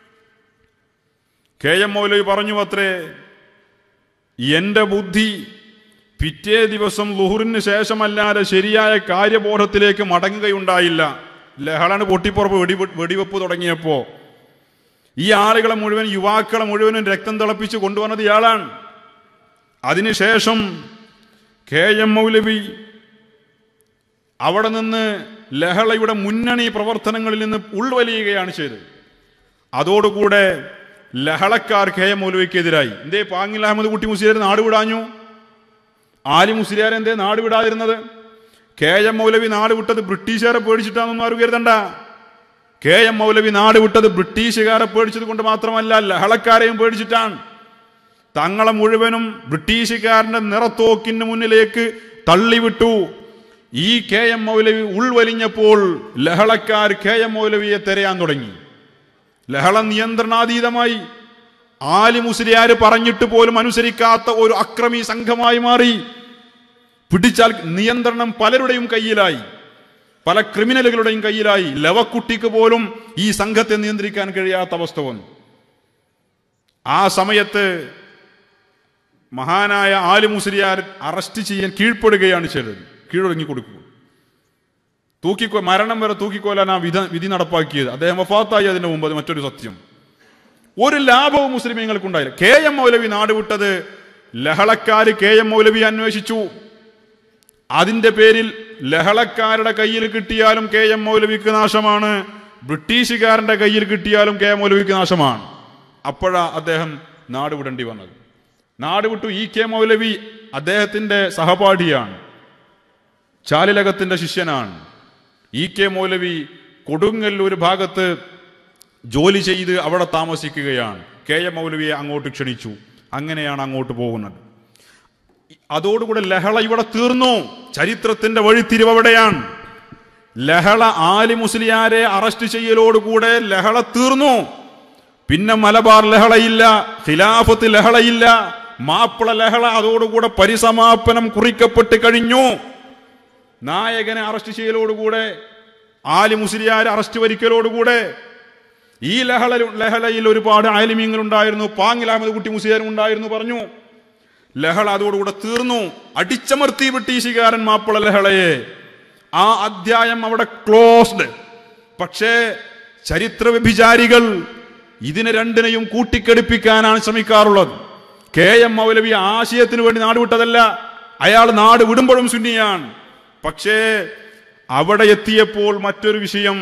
കെ എം മൗലവി പറഞ്ഞു അത്രേ എന്റെ ബുദ്ധി പിറ്റേ ദിവസം ലുഹുറിന് ശേഷമല്ലാതെ ശരിയായ കാര്യബോധത്തിലേക്ക് മടങ്ങുകയുണ്ടായില്ല ലഹളാണ് പൊട്ടിപ്പുറപ്പ് വെടി വെടിവെപ്പ് തുടങ്ങിയപ്പോ ഈ ആളുകളെ മുഴുവൻ യുവാക്കളെ മുഴുവനും രക്തം തിളപ്പിച്ച് കൊണ്ടുവന്നത് ഇയാളാണ് അതിനുശേഷം കെ എം മൗലവി അവിടെ നിന്ന് ലഹളയുടെ മുന്നണി പ്രവർത്തനങ്ങളിൽ നിന്ന് ഉൾവലിയുകയാണ് ചെയ്തത് അതോടുകൂടെ ലഹളക്കാർ കെ എം മൗലവിക്കെതിരായി എന്തേ പാങ്ങിൽ അഹമ്മദ് കുട്ടി മുസ്ലിയാർ നാട് വിടാഞ്ഞു ആലി മുസ്ലിയാർ എന്തേ നാട് വിടാതിരുന്നത് കെ എം മൗലവി നാട് വിട്ടത് ബ്രിട്ടീഷുകാരെ പേടിച്ചിട്ടാണെന്നൊന്നും ആരും കരുതണ്ട കെ എം മൗലവി നാട് വിട്ടത് ബ്രിട്ടീഷുകാരെ പേടിച്ചത് കൊണ്ട് മാത്രമല്ല ലഹളക്കാരെയും പേടിച്ചിട്ടാണ് തങ്ങളെ മുഴുവനും ബ്രിട്ടീഷുകാരന്റെ നിറത്തോക്കിന് മുന്നിലേക്ക് തള്ളിവിട്ടു ഈ കെ എം മൗലവി ഉൾവലിഞ്ഞപ്പോൾ ലഹളക്കാർ കെ എം മൗലവിയെ തിരയാൻ തുടങ്ങി ലഹള നിയന്ത്രണാതീതമായി ആലി മുസ്ലിയാര് പറഞ്ഞിട്ട് പോലും അനുസരിക്കാത്ത ഒരു അക്രമി സംഘമായി മാറി പിടിച്ചാൽ നിയന്ത്രണം പലരുടെയും കയ്യിലായി പല ക്രിമിനലുകളുടെയും കയ്യിലായി ലവക്കുട്ടിക്ക് പോലും ഈ സംഘത്തെ നിയന്ത്രിക്കാൻ കഴിയാത്ത അവസ്ഥ വന്നു ആ സമയത്ത് മഹാനായ ആലി മുസ്ലിയാർ അറസ്റ്റ് ചെയ്യാൻ കീഴ്പ്പെടുകയാണ് ചെയ്തത് കീഴടങ്ങി കൊടുക്കുക തൂക്കിക്കോ മരണം വരെ തൂക്കിക്കൊല്ലാൻ ആ വിധ വിധി നടപ്പാക്കിയത് അദ്ദേഹം വഫാത്തായി അതിന് മുമ്പ് അത് മറ്റൊരു സത്യം ഒരു ലാഭവും മുസ്ലിമീങ്ങൾക്കുണ്ടായില്ല കെ എം മൗലവി നാട് വിട്ടത് ലഹളക്കാര് കെ എം മൗലവി അന്വേഷിച്ചു അതിന്റെ പേരിൽ ലഹളക്കാരുടെ കയ്യിൽ കിട്ടിയാലും കെ എം മൗലവിക്ക് നാശമാണ് ബ്രിട്ടീഷുകാരന്റെ കയ്യിൽ കിട്ടിയാലും കെ എം മൗലവിക്ക് നാശമാണ് അപ്പോഴാ അദ്ദേഹം നാട് വിടേണ്ടി വന്നത് നാട് വിട്ടു ഇ കെ മൗലവി അദ്ദേഹത്തിന്റെ സഹപാഠിയാണ് ചാലിലകത്തിന്റെ ശിഷ്യനാണ് ഇ കെ മൗലവി കൊടുങ്ങല്ലൂർ ഭാഗത്ത് ജോലി ചെയ്ത് അവിടെ താമസിക്കുകയാണ് കെ എം മൗലവിയെ അങ്ങോട്ട് ക്ഷണിച്ചു അങ്ങനെയാണ് അങ്ങോട്ട് പോകുന്നത് അതോടുകൂടെ ലഹള ഇവിടെ തീർന്നു ചരിത്രത്തിന്റെ വഴിത്തിരിവ് അവിടെയാണ് ലഹള ആലി മുസ്ലിയാരെ അറസ്റ്റ് ചെയ്യലോടുകൂടെ ലഹള തീർന്നു പിന്നെ മലബാർ ലഹളയില്ല ഖിലാഫത്ത് ലഹളയില്ല മാപ്പിള ലഹള അതോടുകൂടെ പരിസമാപനം കുറിക്കപ്പെട്ട് കഴിഞ്ഞു നായകനെ അറസ്റ്റ് ചെയ്യലോടുകൂടെ ആലി മുസ്ലിയാർ അറസ്റ്റ് വരിക്കലോടുകൂടെ ഈ ലഹള ലഹളയിൽ ഒരുപാട് ആലിമീങ്ങൾ ഉണ്ടായിരുന്നു പാങ്ങിൽ അഹമ്മദ് കുട്ടി മുസ്ലിയാരും ഉണ്ടായിരുന്നു പറഞ്ഞു ലഹള അതോടുകൂടെ തീർന്നു അടിച്ചമർത്തി ബ്രിട്ടീഷുകാരൻ മാപ്പിള ലഹളയെ ആ അധ്യായം അവിടെ ക്ലോസ്ഡ് പക്ഷേ ചരിത്ര വ്യഭിചാരികൾ ഇതിനെ രണ്ടിനെയും കൂട്ടിക്കെടുപ്പിക്കാനാണ് ശ്രമിക്കാറുള്ളത് കെ എം മൗലവി ആശയത്തിന് വേണ്ടി നാട് വിട്ടതല്ല അയാൾ നാട് വിടുമ്പോഴും സുന്നിയാണ് പക്ഷേ അവിടെ എത്തിയപ്പോൾ മറ്റൊരു വിഷയം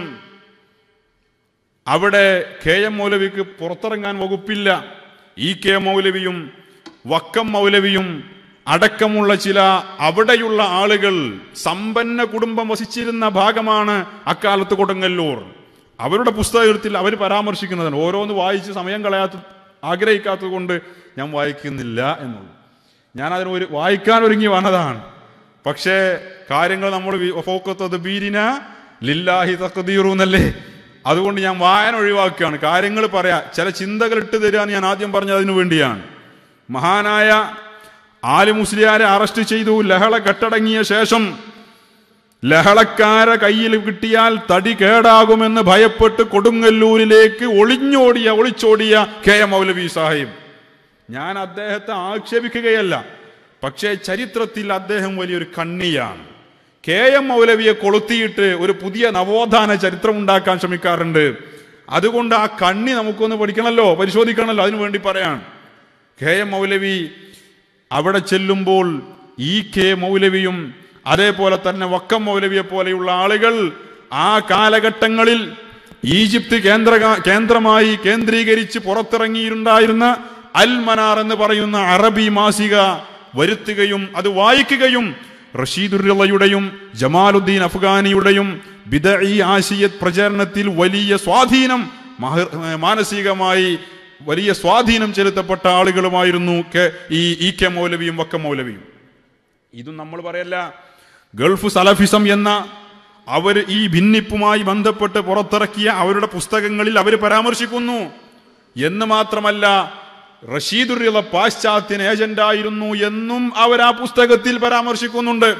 അവിടെ കെ എം മൗലവിക്ക് പുറത്തിറങ്ങാൻ വകുപ്പില്ല ഇ കെ മൗലവിയും വക്കം മൗലവിയും അടക്കമുള്ള ചില അവിടെയുള്ള ആളുകൾ സമ്പന്ന കുടുംബം വസിച്ചിരുന്ന ഭാഗമാണ് അക്കാലത്ത് കൊടുങ്ങല്ലൂർ അവരുടെ പുസ്തകത്തിൽ അവർ പരാമർശിക്കുന്നതാണ് ഓരോന്ന് വായിച്ച് സമയം കളയാത്ത ആഗ്രഹിക്കാത്തത് കൊണ്ട് ഞാൻ വായിക്കുന്നില്ല എന്നുള്ളൂ ഞാൻ അതിന് ഒരു വായിക്കാൻ ഒരുങ്ങി വന്നതാണ് പക്ഷേ കാര്യങ്ങൾ നമ്മൾ ഫോക്കത്തത് ബീരിന ലില്ലാഹി തക്കതീറു എന്നല്ലേ അതുകൊണ്ട് ഞാൻ വായന ഒഴിവാക്കുകയാണ് കാര്യങ്ങൾ പറയാ ചില ചിന്തകൾ ഇട്ട് തരാൻ ഞാൻ ആദ്യം പറഞ്ഞത് അതിനു വേണ്ടിയാണ് മഹാനായ ആലി മുസ്ലിയാരെ അറസ്റ്റ് ചെയ്തു ലഹള കെട്ടടങ്ങിയ ശേഷം ലഹളക്കാരെ കയ്യിൽ കിട്ടിയാൽ തടി കേടാകുമെന്ന് ഭയപ്പെട്ട് കൊടുങ്ങല്ലൂരിലേക്ക് ഒളിഞ്ഞോടിയ ഒളിച്ചോടിയ കെ എം മൗലവി സാഹിബ് ഞാൻ അദ്ദേഹത്തെ ആക്ഷേപിക്കുകയല്ല പക്ഷേ ചരിത്രത്തിൽ അദ്ദേഹം വലിയൊരു കണ്ണിയാണ് കെ എം മൗലവിയെ കൊളുത്തിയിട്ട് ഒരു പുതിയ നവോത്ഥാന ചരിത്രം ഉണ്ടാക്കാൻ ശ്രമിക്കാറുണ്ട് അതുകൊണ്ട് ആ കണ്ണി നമുക്കൊന്ന് പഠിക്കണമല്ലോ പരിശോധിക്കണമല്ലോ അതിനു വേണ്ടി പറയാൻ കെ എം മൗലവി അവിടെ ചെല്ലുമ്പോൾ ഇ കെ മൗലവിയും അതേപോലെ തന്നെ വക്കം മൗലവിയെ പോലെയുള്ള ആളുകൾ ആ കാലഘട്ടങ്ങളിൽ ഈജിപ്ത് കേന്ദ്ര കേന്ദ്രമായി കേന്ദ്രീകരിച്ച് പുറത്തിറങ്ങിയിട്ടുണ്ടായിരുന്ന അൽ മനാർ എന്ന് പറയുന്ന അറബി മാസിക വരുത്തുകയും അത് വായിക്കുകയും റഷീദുറുള്ളയുടെയും ജമാലുദ്ദീൻ അഫ്ഗാനിയുടെയും ബിദഈ ആശിയത് പ്രചരണത്തിൽ വലിയ സ്വാധീനം മഹ- മാനസികമായി വലിയ സ്വാധീനം ചെലുത്തപ്പെട്ട ആളുകളുമായിരുന്നു കെ- ഈ ഇ കെ മൗലവിയും വക്ക മൗലവിയും ഇതും നമ്മൾ പറയല്ല ഗൾഫ് സലഫിസം എന്ന അവർ ഈ ഭിന്നിപ്പുമായി ബന്ധപ്പെട്ട് പുറത്തിറക്കിയ അവരുടെ പുസ്തകങ്ങളിൽ അവർ പരാമർശിക്കുന്നു എന്ന് മാത്രമല്ല റഷീദുറിയുള്ള പാശ്ചാത്യൻ ഏജന്റായിരുന്നു എന്നും അവർ ആ പുസ്തകത്തിൽ പരാമർശിക്കുന്നുണ്ട്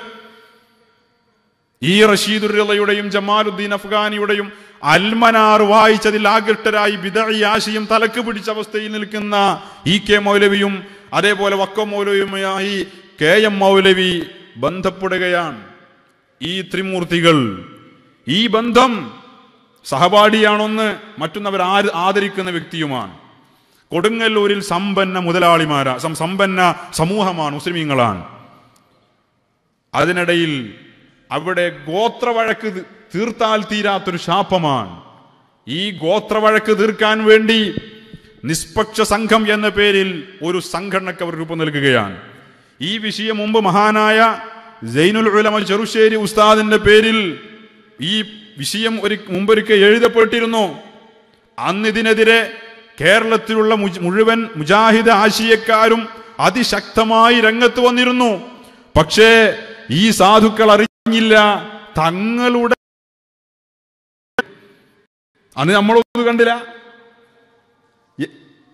ഈ റഷീദുറിയുടെയും ജമാലുദ്ദീൻ അഫ്ഗാനിയുടെയും അൽമനാർ വായിച്ചതിൽ ആകൃഷ്ടരായി ബിദഈ ആശയം തലക്ക് പിടിച്ച അവസ്ഥയിൽ നിൽക്കുന്ന ഇ കെ മൗലവിയും അതേപോലെ വക്ക മൗലവിയുമായി കെ എം മൗലവി ബന്ധപ്പെടുകയാണ് ഈ ത്രിമൂർത്തികൾ ഈ ബന്ധം സഹപാഠിയാണൊന്ന് മറ്റൊന്നവർ ആര് ആദരിക്കുന്ന വ്യക്തിയുമാണ് കൊടുങ്ങല്ലൂരിൽ സമ്പന്ന മുതലാളിമാരാ സം- സമ്പന്ന സമൂഹമാണ് മുസ്ലിമീങ്ങളാണ് അതിനിടയിൽ അവിടെ ഗോത്രവഴക്ക് തി- തീർത്താൽ തീരാത്തൊരു ശാപമാണ് ഈ ഗോത്രവഴക്ക് തീർക്കാൻ വേണ്ടി നിഷ്പക്ഷ സംഘം എന്ന പേരിൽ ഒരു സംഘടനയ്ക്ക് അവർ രൂപം നൽകുകയാണ് ഈ വിഷയം മുമ്പ് മഹാനായ സൈനുൽ ഉലമ ചെറുശ്ശേരി ഉസ്താദിന്റെ പേരിൽ ഈ വിഷയം ഒരു മുമ്പൊരിക്കൽ എഴുതപ്പെട്ടിരുന്നു അന്ന് ഇതിനെതിരെ കേരളത്തിലുള്ള മുജ്- മുഴുവൻ മുജാഹിദ് ആശയക്കാരും അതിശക്തമായി രംഗത്ത് വന്നിരുന്നു പക്ഷേ ഈ സാധുക്കൾ അറിഞ്ഞില്ല തങ്ങളുടെ അന്ന് നമ്മളൊന്നും കണ്ടില്ല എ-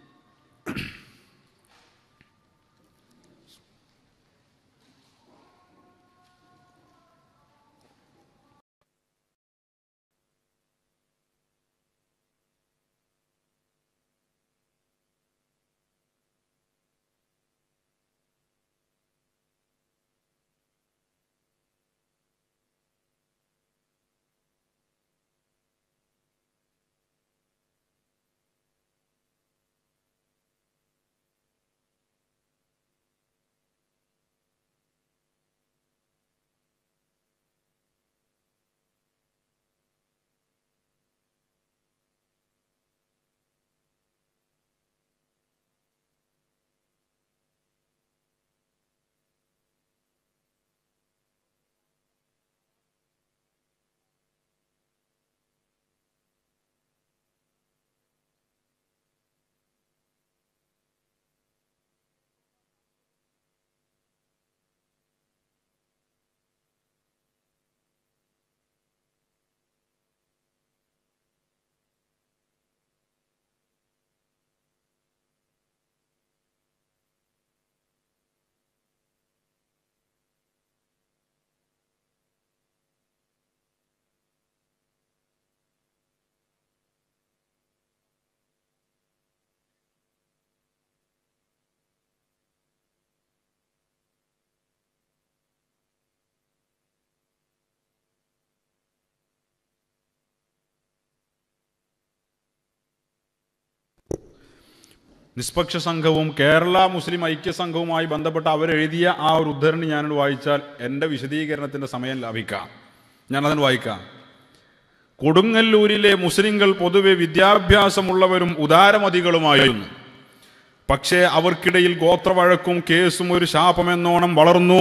നിഷ്പക്ഷ സംഘവും കേരള മുസ്ലിം ഐക്യ സംഘവുമായി ബന്ധപ്പെട്ട് അവരെഴുതിയ ആ ഒരു ഉദ്ധരണി ഞാനോട് വായിച്ചാൽ എൻ്റെ വിശദീകരണത്തിന്റെ സമയം ലാഭിക്കാം ഞാനതിന് വായിക്കാം കൊടുങ്ങല്ലൂരിലെ മുസ്ലിങ്ങൾ പൊതുവെ വിദ്യാഭ്യാസമുള്ളവരും ഉദാരമതികളുമായിരുന്നു പക്ഷേ അവർക്കിടയിൽ ഗോത്രവഴക്കും കേസും ഒരു ശാപമെന്നോണം വളർന്നു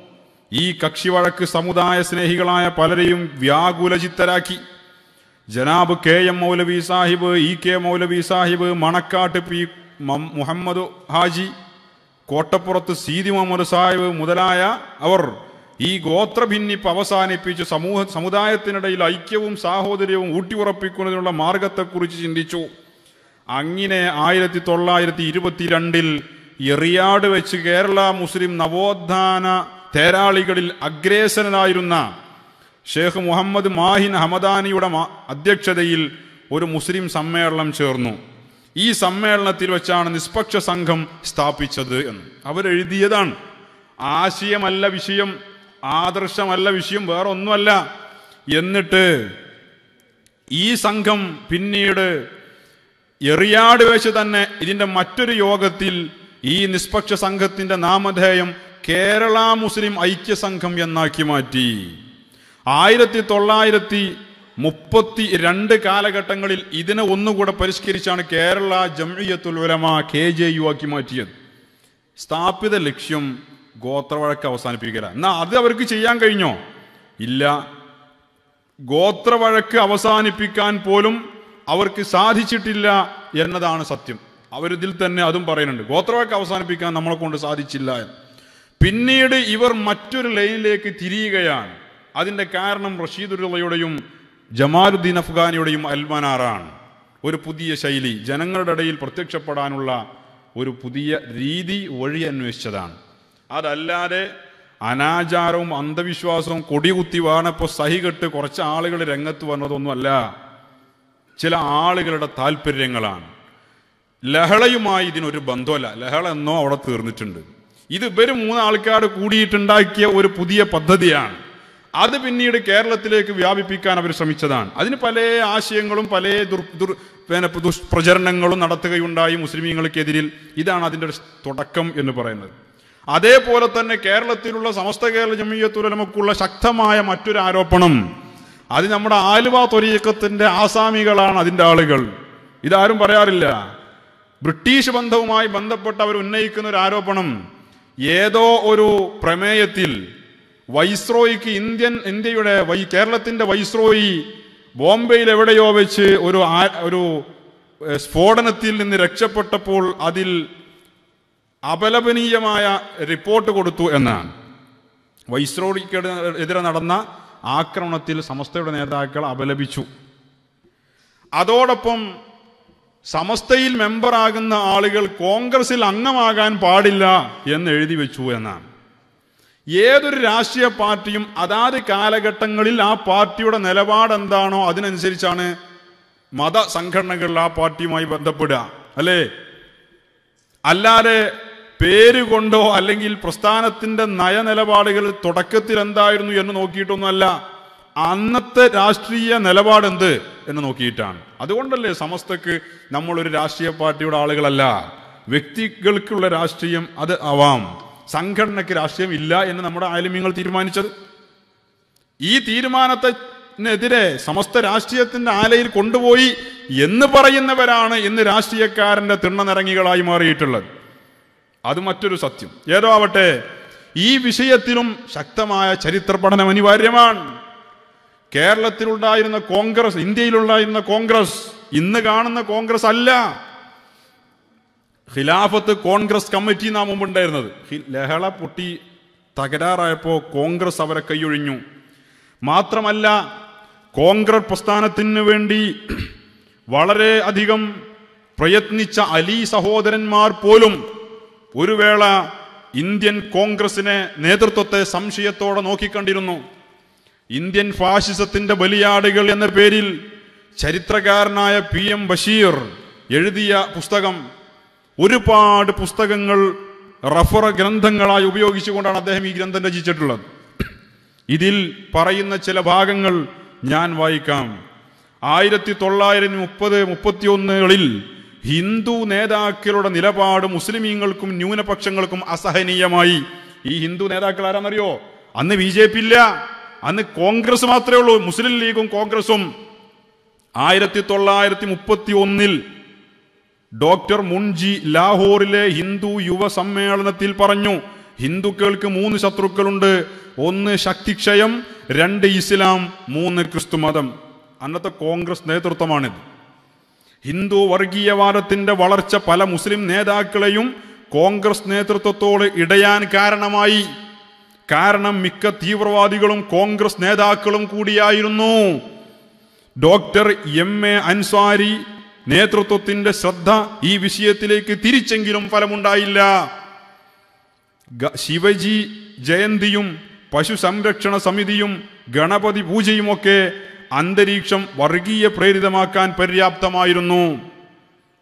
ഈ കക്ഷി വഴക്ക് സമുദായ സ്നേഹികളായ പലരെയും വ്യാകുലചിത്തരാക്കി ജനാബ് K M Moulavi Sahib E K Moulavi Sahib Manakkat P മം- മുഹമ്മദ് ഹാജി കോട്ടപ്പുറത്ത് സീതി മുഹമ്മദ് സാഹിബ് മുതലായ അവർ ഈ ഗോത്രഭിന്നിപ്പ് അവസാനിപ്പിച്ച് സമൂഹ സമുദായത്തിനിടയിൽ ഐക്യവും സാഹോദര്യവും ഊട്ടിയുറപ്പിക്കുന്നതിനുള്ള മാർഗത്തെക്കുറിച്ച് ചിന്തിച്ചു അങ്ങനെ ആയിരത്തി തൊള്ളായിരത്തി ഇരുപത്തിരണ്ടിൽ എറിയാട് വെച്ച് കേരള മുസ്ലിം നവോത്ഥാന തേരാളികളിൽ അഗ്രേസനായിരുന്ന ഷേഖ് മുഹമ്മദ് മാഹിൻ ഹമദാനിയുടെ മ- അധ്യക്ഷതയിൽ ഒരു മുസ്ലിം സമ്മേളനം ചേർന്നു ഈ സമ്മേളനത്തിൽ വെച്ചാണ് നിഷ്പക്ഷ സംഘം സ്ഥാപിച്ചത് എന്ന് അവരെഴുതിയതാണ് ആശയമല്ല വിഷയം ആദർശമല്ല വിഷയം വേറെ ഒന്നുമല്ല എന്നിട്ട് ഈ സംഘം പിന്നീട് എറിയാട് വെച്ച് തന്നെ ഇതിന്റെ മറ്റൊരു യോഗത്തിൽ ഈ നിഷ്പക്ഷ സംഘത്തിന്റെ നാമധേയം കേരള മുസ്ലിം ഐക്യ സംഘം എന്നാക്കി മാറ്റി ആയിരത്തി തൊള്ളായിരത്തി മുപ്പത്തി രണ്ട് കാലഘട്ടങ്ങളിൽ ഇതിനെ ഒന്നുകൂടെ പരിഷ്കരിച്ചാണ് Kerala Jamiyyathul Ulama K J U ആക്കി മാറ്റിയത് സ്ഥാപിത ലക്ഷ്യം ഗോത്രവഴക്ക് അവസാനിപ്പിക്കല എന്നാ അത് അവർക്ക് ചെയ്യാൻ കഴിഞ്ഞോ ഇല്ല ഗോത്രവഴക്ക് അവസാനിപ്പിക്കാൻ പോലും അവർക്ക് സാധിച്ചിട്ടില്ല എന്നതാണ് സത്യം അവരിതിൽ തന്നെ അതും പറയുന്നുണ്ട് ഗോത്രവഴക്ക് അവസാനിപ്പിക്കാൻ നമ്മളെ കൊണ്ട് സാധിച്ചില്ല എന്ന്. പിന്നീട് ഇവർ മറ്റൊരു ലൈനിലേക്ക് തിരിയുകയാണ് അതിന്റെ കാരണം റഷീദുള്ളയുടെയും ജമാലുദ്ദീൻ അഫ്ഗാനിയുടെയും അൽമനാറാണ് ഒരു പുതിയ ശൈലി ജനങ്ങളുടെ ഇടയിൽ പ്രത്യക്ഷപ്പെടാനുള്ള ഒരു പുതിയ രീതി വഴി അന്വേഷിച്ചതാണ് അതല്ലാതെ അനാചാരവും അന്ധവിശ്വാസവും കൊടികുത്തി വാണപ്പോൾ സഹികെട്ട് കുറച്ച് ആളുകൾ രംഗത്ത് വന്നതൊന്നുമല്ല ചില ആളുകളുടെ താല്പര്യങ്ങളാണ് ലഹളയുമായി ഇതിനൊരു ബന്ധമല്ല ലഹള എന്നോ അവിടെ തീർന്നിട്ടുണ്ട് ഇത് ഇവര് മൂന്ന് ആൾക്കാർ കൂടിയിട്ടുണ്ടാക്കിയ ഒരു പുതിയ പദ്ധതിയാണ് അത് പിന്നീട് കേരളത്തിലേക്ക് വ്യാപിപ്പിക്കാൻ അവർ ശ്രമിച്ചതാണ് അതിന് പല ആശയങ്ങളും പല ദുർ ദുർ പിന്നെ ദുഷ്പ്രചരണങ്ങളും നടത്തുകയുണ്ടായി മുസ്ലിമീങ്ങൾക്കെതിരിൽ ഇതാണ് അതിൻ്റെ ഒരു തുടക്കം എന്ന് പറയുന്നത് അതേപോലെ തന്നെ കേരളത്തിലുള്ള സമസ്ത കേരള ജമീയത്തുലമക്കുള്ള ശക്തമായ മറ്റൊരു ആരോപണം അത് നമ്മുടെ ആലുവ തൊരീക്കത്തിന്റെ ആസാമികളാണ് അതിന്റെ ആളുകൾ ഇതാരും പറയാറില്ല ബ്രിട്ടീഷ് ബന്ധവുമായി ബന്ധപ്പെട്ട് അവർ ഉന്നയിക്കുന്ന ഒരു ആരോപണം ഏതോ ഒരു പ്രമേയത്തിൽ വൈസ്രോയിക്ക് ഇന്ത്യൻ ഇന്ത്യയുടെ വൈ കേരളത്തിന്റെ വൈസ്രോയി ബോംബെയിൽ എവിടെയോ വെച്ച് ഒരു ആ- ഒരു ഏഹ്, സ്ഫോടനത്തിൽ നിന്ന് രക്ഷപ്പെട്ടപ്പോൾ അതിൽ അപലപനീയമായ റിപ്പോർട്ട് കൊടുത്തു എന്നാണ് വൈസ്രോയിക്കെതിരെ നടന്ന ആക്രമണത്തിൽ സമസ്തയുടെ നേതാക്കൾ അപലപിച്ചു അതോടൊപ്പം സമസ്തയിൽ മെമ്പറാകുന്ന ആളുകൾ കോൺഗ്രസിൽ അംഗമാകാൻ പാടില്ല എന്ന് എഴുതി വെച്ചു എന്നാണ് ഏതൊരു രാഷ്ട്രീയ പാർട്ടിയും അതാത് കാലഘട്ടങ്ങളിൽ ആ പാർട്ടിയുടെ നിലപാട് എന്താണോ അതിനനുസരിച്ചാണ് മതസംഘടനകൾ ആ പാർട്ടിയുമായി ബന്ധപ്പെടുക അല്ലേ അല്ലാതെ പേര് കൊണ്ടോ അല്ലെങ്കിൽ പ്രസ്ഥാനത്തിന്റെ നയനിലപാടുകൾ തുടക്കത്തിൽ എന്തായിരുന്നു എന്ന് നോക്കിയിട്ടൊന്നുമല്ല അന്നത്തെ രാഷ്ട്രീയ നിലപാട് എന്ത് എന്ന് നോക്കിയിട്ടാണ് അതുകൊണ്ടല്ലേ സമസ്തക്ക് നമ്മളൊരു രാഷ്ട്രീയ പാർട്ടിയുടെ ആളുകളല്ല വ്യക്തികൾക്കുള്ള രാഷ്ട്രീയം അത് ആവാം സംഘടനയ്ക്ക് രാഷ്ട്രീയം ഇല്ല എന്ന് നമ്മുടെ ആലിമ്യങ്ങൾ തീരുമാനിച്ചത് ഈ തീരുമാനത്തിനെതിരെ സമസ്ത രാഷ്ട്രീയത്തിന്റെ ആലയിൽ കൊണ്ടുപോയി എന്ന് പറയുന്നവരാണ് ഇന്ന് രാഷ്ട്രീയക്കാരന്റെ തിണ്ണനിറങ്ങികളായി മാറിയിട്ടുള്ളത് അത് മറ്റൊരു സത്യം ഏതോ ആവട്ടെ ഈ വിഷയത്തിലും ശക്തമായ ചരിത്ര പഠനം അനിവാര്യമാണ് കേരളത്തിലുണ്ടായിരുന്ന കോൺഗ്രസ് ഇന്ത്യയിലുണ്ടായിരുന്ന കോൺഗ്രസ് ഇന്ന് കാണുന്ന കോൺഗ്രസ് അല്ല ഖിലാഫത്ത് കോൺഗ്രസ് കമ്മിറ്റി നാം മുമ്പുണ്ടായിരുന്നത് ഹി- ലഹള പൊട്ടി തകരാറായപ്പോ കോൺഗ്രസ് അവരെ കൈയൊഴിഞ്ഞു മാത്രമല്ല കോൺഗ്രസ് പ്രസ്ഥാനത്തിന് വേണ്ടി വളരെ അധികം പ്രയത്നിച്ച അലി സഹോദരന്മാർ പോലും ഒരു വേള ഇന്ത്യൻ കോൺഗ്രസിനെ നേതൃത്വത്തെ സംശയത്തോടെ നോക്കിക്കണ്ടിരുന്നു ഇന്ത്യൻ ഫാഷിസത്തിന്റെ ബലിയാടുകൾ എന്ന പേരിൽ ചരിത്രകാരനായ പി എം ബഷീർ എഴുതിയ പുസ്തകം ഒരുപാട് പുസ്തകങ്ങൾ റഫറ ഗ്രന്ഥങ്ങളായി ഉപയോഗിച്ചുകൊണ്ടാണ് അദ്ദേഹം ഈ ഗ്രന്ഥം രചിച്ചിട്ടുള്ളത് ഇതിൽ പറയുന്ന ചില ഭാഗങ്ങൾ ഞാൻ വായിക്കാം ആയിരത്തി തൊള്ളായിരത്തി മുപ്പത് മുപ്പത്തിയൊന്നുകളിൽ ഹിന്ദു നേതാക്കളുടെ നിലപാട് മുസ്ലിമീങ്ങൾക്കും ന്യൂനപക്ഷങ്ങൾക്കും അസഹനീയമായി ഈ ഹിന്ദു നേതാക്കൾ ആരാന്നറിയോ അന്ന് ബി ജെ പി ഇല്ല അന്ന് കോൺഗ്രസ് മാത്രമേ ഉള്ളൂ മുസ്ലിം ലീഗും കോൺഗ്രസും ആയിരത്തി തൊള്ളായിരത്തി മുപ്പത്തി ഒന്നിൽ ഡോക്ടർ മുൻജി ലാഹോറിലെ ഹിന്ദു യുവ സമ്മേളനത്തിൽ പറഞ്ഞു ഹിന്ദുക്കൾക്ക് മൂന്ന് ശത്രുക്കളുണ്ട് ഒന്ന് ശക്തിക്ഷയം രണ്ട് ഇസ്ലാം മൂന്ന് ക്രിസ്തുമതം അന്നത്തെ കോൺഗ്രസ് നേതൃത്വമാണിത് ഹിന്ദു വർഗീയവാദത്തിന്റെ വളർച്ച പല മുസ്ലിം നേതാക്കളെയും കോൺഗ്രസ് നേതൃത്വത്തോട് ഇടയാൻ കാരണമായി കാരണം മിക്ക തീവ്രവാദികളും കോൺഗ്രസ് നേതാക്കളും കൂടിയായിരുന്നു ഡോക്ടർ എം എ അൻസ്വാരി നേതൃത്വത്തിന്റെ ശ്രദ്ധ ഈ വിഷയത്തിലേക്ക് തിരിച്ചെങ്കിലും ഫലമുണ്ടായില്ല ഗ- ശിവജി ജയന്തിയും പശു സംരക്ഷണ സമിതിയും ഗണപതി പൂജയുമൊക്കെ അന്തരീക്ഷം വർഗീയ പ്രേരിതമാക്കാൻ പര്യാപ്തമായിരുന്നു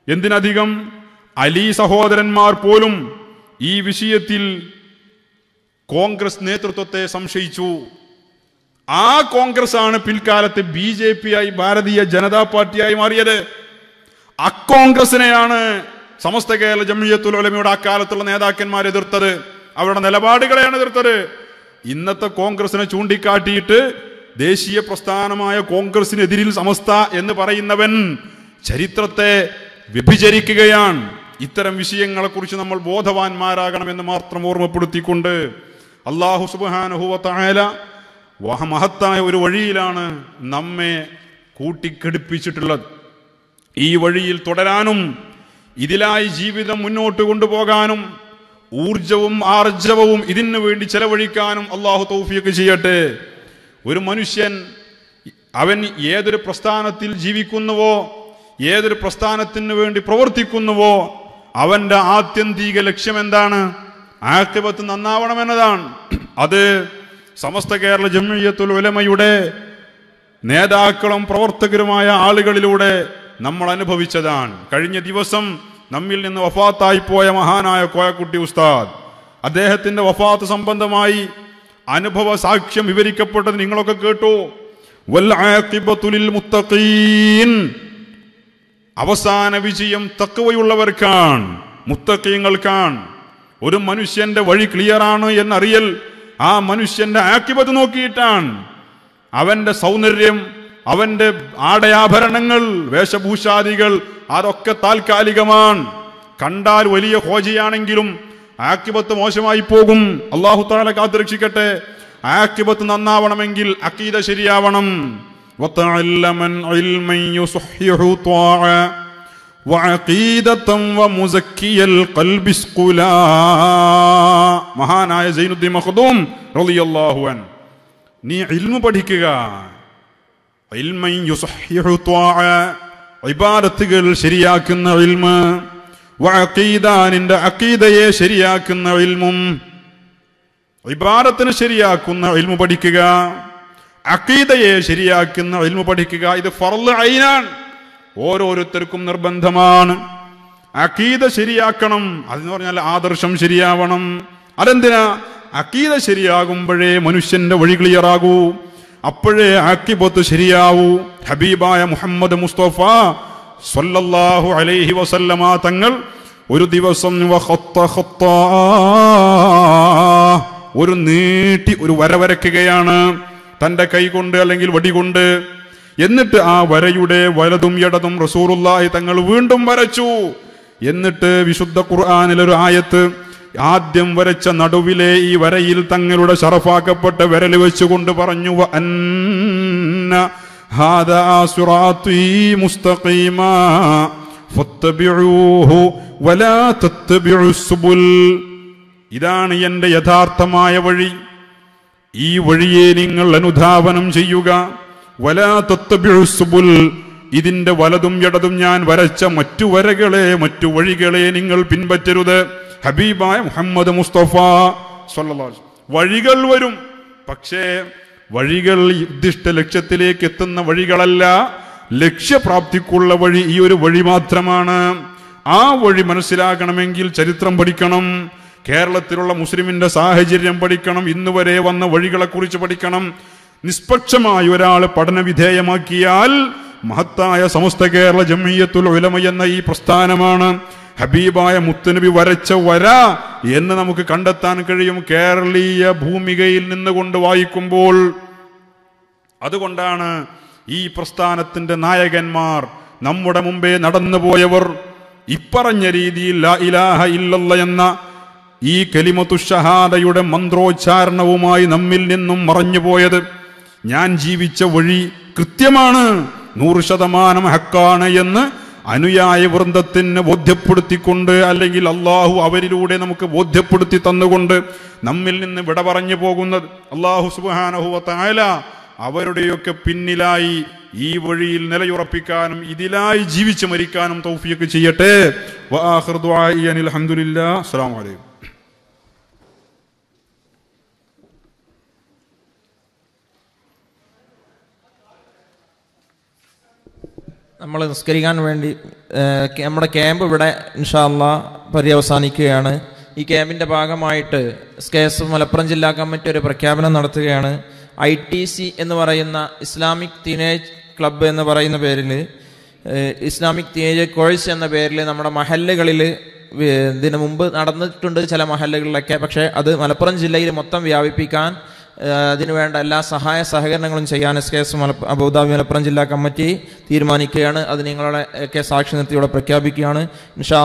എന്തിനധികം അലി സഹോദരന്മാർ പോലും ഈ വിഷയത്തിൽ കോൺഗ്രസ് നേതൃത്വത്തെ സംശയിച്ചു ആ കോൺഗ്രസ് ആണ് പിൽക്കാലത്ത് ബി ജെ പി ആയി ഭാരതീയ ജനതാ പാർട്ടിയായി മാറിയത് അക്കോൺഗ്രസിനെയാണ് സമസ്ത കേരള ജമിയത്തുൽ ഉലമയുടെ അക്കാലത്തുള്ള നേതാക്കന്മാർ എതിർത്തത് അവരുടെ നിലപാടുകളെയാണ് എതിർത്തത് ഇന്നത്തെ കോൺഗ്രസിനെ ചൂണ്ടിക്കാട്ടിയിട്ട് ദേശീയ പ്രസ്ഥാനമായ കോൺഗ്രസിനെതിരിൽ സമസ്ത എന്ന് പറയുന്നവൻ ചരിത്രത്തെ വ്യഭിചരിക്കുകയാണ് ഇത്തരം വിഷയങ്ങളെക്കുറിച്ച് നമ്മൾ ബോധവാന്മാരാകണമെന്ന് മാത്രം ഓർമ്മപ്പെടുത്തിക്കൊണ്ട് അള്ളാഹു സുബാനുഹുവല മഹത്തായ ഒരു വഴിയിലാണ് നമ്മെ കൂട്ടിക്കെടുപ്പിച്ചിട്ടുള്ളത് ഈ വഴിയിൽ തുടരാനും ഇതിലായി ജീവിതം മുന്നോട്ട് കൊണ്ടുപോകാനും ഊർജവും ആർജവവും ഇതിനു വേണ്ടി ചെലവഴിക്കാനും അള്ളാഹു തൗഫിയൊക്കെ ചെയ്യട്ടെ ഒരു മനുഷ്യൻ അവൻ ഏതൊരു പ്രസ്ഥാനത്തിൽ ജീവിക്കുന്നുവോ ഏതൊരു പ്രസ്ഥാനത്തിന് വേണ്ടി പ്രവർത്തിക്കുന്നുവോ അവന്റെ ആത്യന്തിക ലക്ഷ്യം എന്താണ് ആക്തിപത്ത് നന്നാവണമെന്നതാണ് അത് സമസ്ത കേരള ജമിയത്തുൽ ഉലമയുടെ നേതാക്കളും പ്രവർത്തകരുമായ ആളുകളിലൂടെ നമ്മൾ അനുഭവിച്ചതാണ് കഴിഞ്ഞ ദിവസം നമ്മിൽ നിന്ന് വഫാത്തായി പോയ മഹാനായ കോയക്കുട്ടി ഉസ്താദ് അദ്ദേഹത്തിന്റെ വഫാത്ത് സംബന്ധമായി അനുഭവ സാക്ഷ്യം വിവരിക്കപ്പെട്ടത് നിങ്ങളൊക്കെ കേട്ടു വൽ ആഖിബത്തു ലിൽ മുത്തഖീൻ അവസാന വിജയം തക്കവയുള്ളവർക്കാണ് മുത്തക്കീങ്ങൾക്കാണ് ഒരു മനുഷ്യന്റെ വഴി ക്ലിയറാണ് എന്നറിയൽ ആ മനുഷ്യന്റെ ആക്കിപത് നോക്കിയിട്ടാണ് അവന്റെ സൗന്ദര്യം അവന്റെ ആടയാഭരണങ്ങൾ വേഷഭൂഷാദികൾ അതൊക്കെ താൽക്കാലികമാണ് കണ്ടാൽ വലിയ ഹോജയാണെങ്കിലും ആക്കിബത്ത് മോശമായി പോകും അള്ളാഹു താല കാത്തുരക്ഷിക്കട്ടെ ആക്കിബത്ത് നന്നാവണമെങ്കിൽ അക്കീത ശരിയാവണം وتعلما علما يصحح طاعا وعقيدة ومزكي القلب اسقلا മഹാനായ സൈനുദ്ദീൻ മഖ്ദൂം റളിയല്ലാഹു അൻ നീ ഇൽമു പഠിക്കുക ഇൽമൻ യുസഹ്ഹിഹു ത്വാഅ ഇബാദത്തുകൾ ശരിയാക്കുന്ന ഇൽമ് വഅഖീദ നിന്റെ അഖീദയെ ശരിയാക്കുന്ന ഇൽമും ഇബാദത്തിന് ശരിയാക്കുന്ന ഇൽമു പഠിക്കുക അഖീദയെ ശരിയാക്കുന്ന ഇൽമു പഠിക്കുക ഇത് ഫർള് ഐനാണ് ഓരോരുത്തർക്കും നിർബന്ധമാണ് അഖീദ ശരിയാക്കണം അതെന്ന് പറഞ്ഞാൽ ആദർശം ശരിയാവണം അതെന്തിനാ അഖീദ ശരിയാകുമ്പോഴേ മനുഷ്യന്റെ വഴി ക്ലിയറാകൂ അപ്പോഴേ ആക്കിബത്ത് ശരിയാവൂ ഹബീബായ മുഹമ്മദ് മുസ്തഫ സ്വല്ലല്ലാഹു അലൈഹി വസല്ലമ തങ്ങൾ ഒരു ദിവസം വഖത്ത ഖത്താ ഒരു നീട്ടി ഒരു വര വരയ്ക്കുകയാണ് തന്റെ കൈ കൊണ്ട് അല്ലെങ്കിൽ വടി കൊണ്ട് എന്നിട്ട് ആ വരയുടെ വലതും ഇടതും റസൂറുല്ലാഹി തങ്ങൾ വീണ്ടും വരച്ചു എന്നിട്ട് വിശുദ്ധ ഖുർആാനിൽ ഒരു ആയത്ത് ആദ്യം വരച്ച നടുവിലെ ഈ വരയിൽ തങ്ങളുടെ ഷറഫാക്കപ്പെട്ട വിരൽ വെച്ചുകൊണ്ട് പറഞ്ഞു "വ അന്ന ഹാദാ സിറാത്തീ മുസ്തഖീമാ ഫത്തബിഊഹു വലാ തത്തബിഉസ് സുബുൽ ഇതാണ് എന്റെ യഥാർത്ഥമായ വഴി ഈ വഴിയെ നിങ്ങൾ അനുധാവനം ചെയ്യുക വലാ തത്തബിഉസ് സുബുൽ ഇതിന്റെ വലതും ഇടതും ഞാൻ വരച്ച മറ്റു വരകളെ മറ്റു വഴികളെ നിങ്ങൾ പിൻപറ്റരുത് ഹബീബായ മുഹമ്മദ് മുസ്തഫ സ്വല്ലല്ലാഹു അലൈഹി വസല്ലം. വഴികൾ വരും പക്ഷേ വഴികൾ ഉദ്ദിഷ്ട ലക്ഷ്യത്തിലേക്ക് എത്തുന്ന വഴികളല്ല ലക്ഷ്യപ്രാപ്തിക്കുള്ള വഴി ഈ ഒരു വഴി മാത്രമാണ് ആ വഴി മനസ്സിലാക്കണമെങ്കിൽ ചരിത്രം പഠിക്കണം കേരളത്തിലുള്ള മുസ്ലിമിന്റെ സാഹചര്യം പഠിക്കണം ഇന്ന് വരെ വന്ന വഴികളെ കുറിച്ച് പഠിക്കണം നിഷ്പക്ഷമായി ഒരാൾ പഠന വിധേയമാക്കിയാൽ മഹത്തായ സമസ്ത കേരള ജമീയത്തുൽ ഉലമ എന്ന ഈ പ്രസ്ഥാനമാണ് ഹബീബായ മുത്തുനബി വരച്ച വര എന്ന് നമുക്ക് കണ്ടെത്താൻ കഴിയും കേരളീയ ഭൂമികയിൽ നിന്നുകൊണ്ട് വായിക്കുമ്പോൾ അതുകൊണ്ടാണ് ഈ പ്രസ്ഥാനത്തിന്റെ നായകന്മാർ നമ്മുടെ മുമ്പേ നടന്നുപോയവർ ഇപ്പറഞ്ഞ രീതിയിൽ ലാ ഇലാഹ ഇല്ലല്ല എന്ന ഈ കലിമത്തു ഷഹാദയുടെ മന്ത്രോച്ചാരണവുമായി നമ്മിൽ നിന്നും മറഞ്ഞുപോയത് ഞാൻ ജീവിച്ച വഴി കൃത്യമാണ് നൂറ് ശതമാനം ഹക്കാണ് എന്ന് അനുയായ വൃന്ദത്തിന് ബോധ്യപ്പെടുത്തിക്കൊണ്ട് അല്ലെങ്കിൽ അള്ളാഹു അവരിലൂടെ നമുക്ക് ബോധ്യപ്പെടുത്തി തന്നുകൊണ്ട് നമ്മിൽ നിന്ന് വിട പറഞ്ഞു പോകുന്നത് അള്ളാഹു സുബാനഹുവല അവരുടെയൊക്കെ പിന്നിലായി ഈ വഴിയിൽ നിലയുറപ്പിക്കാനും ഇതിലായി ജീവിച്ചു മരിക്കാനും തൗഫിയൊക്കെ ചെയ്യട്ടെ വആഖിറു ദുആഇ അനിൽ ഹംദുലില്ലാ അസ്സലാമു അലൈക്കും നമ്മൾ നിസ്കരിക്കാൻ വേണ്ടി ഏഹ്, നമ്മുടെ ക്യാമ്പ് ഇവിടെ ഇൻഷാല്ല പര്യവസാനിക്കുകയാണ് ഈ ക്യാമ്പിൻ്റെ ഭാഗമായിട്ട് കെ എസ് എഫ് മലപ്പുറം ജില്ലാ കമ്മിറ്റി ഒരു പ്രഖ്യാപനം നടത്തുകയാണ് ഐ ടി സി എന്ന് പറയുന്ന ഇസ്ലാമിക് ടീനേജ് ക്ലബ്ബ് എന്ന് പറയുന്ന പേരിൽ ഏഹ്, ഇസ്ലാമിക് ടീനേജ് കോഴ്സ് എന്ന പേരിൽ നമ്മുടെ മഹല്ലുകളിൽ ഇതിനു മുമ്പ് നടന്നിട്ടുണ്ട് ചില മഹല്ലുകളിലൊക്കെ പക്ഷേ അത് മലപ്പുറം ജില്ലയിൽ മൊത്തം വ്യാപിപ്പിക്കാൻ ഏഹ്, അതിനുവേണ്ട എല്ലാ സഹായ സഹകരണങ്ങളും ചെയ്യാൻ എസ് കെ എസ് മലപ്പ അബുദാബി മലപ്പുറം ജില്ലാ കമ്മിറ്റി തീരുമാനിക്കുകയാണ് അത് നിങ്ങളുടെ ഒക്കെ സാക്ഷി നിർത്തി ഇവിടെ പ്രഖ്യാപിക്കുകയാണ് ഇൻഷാ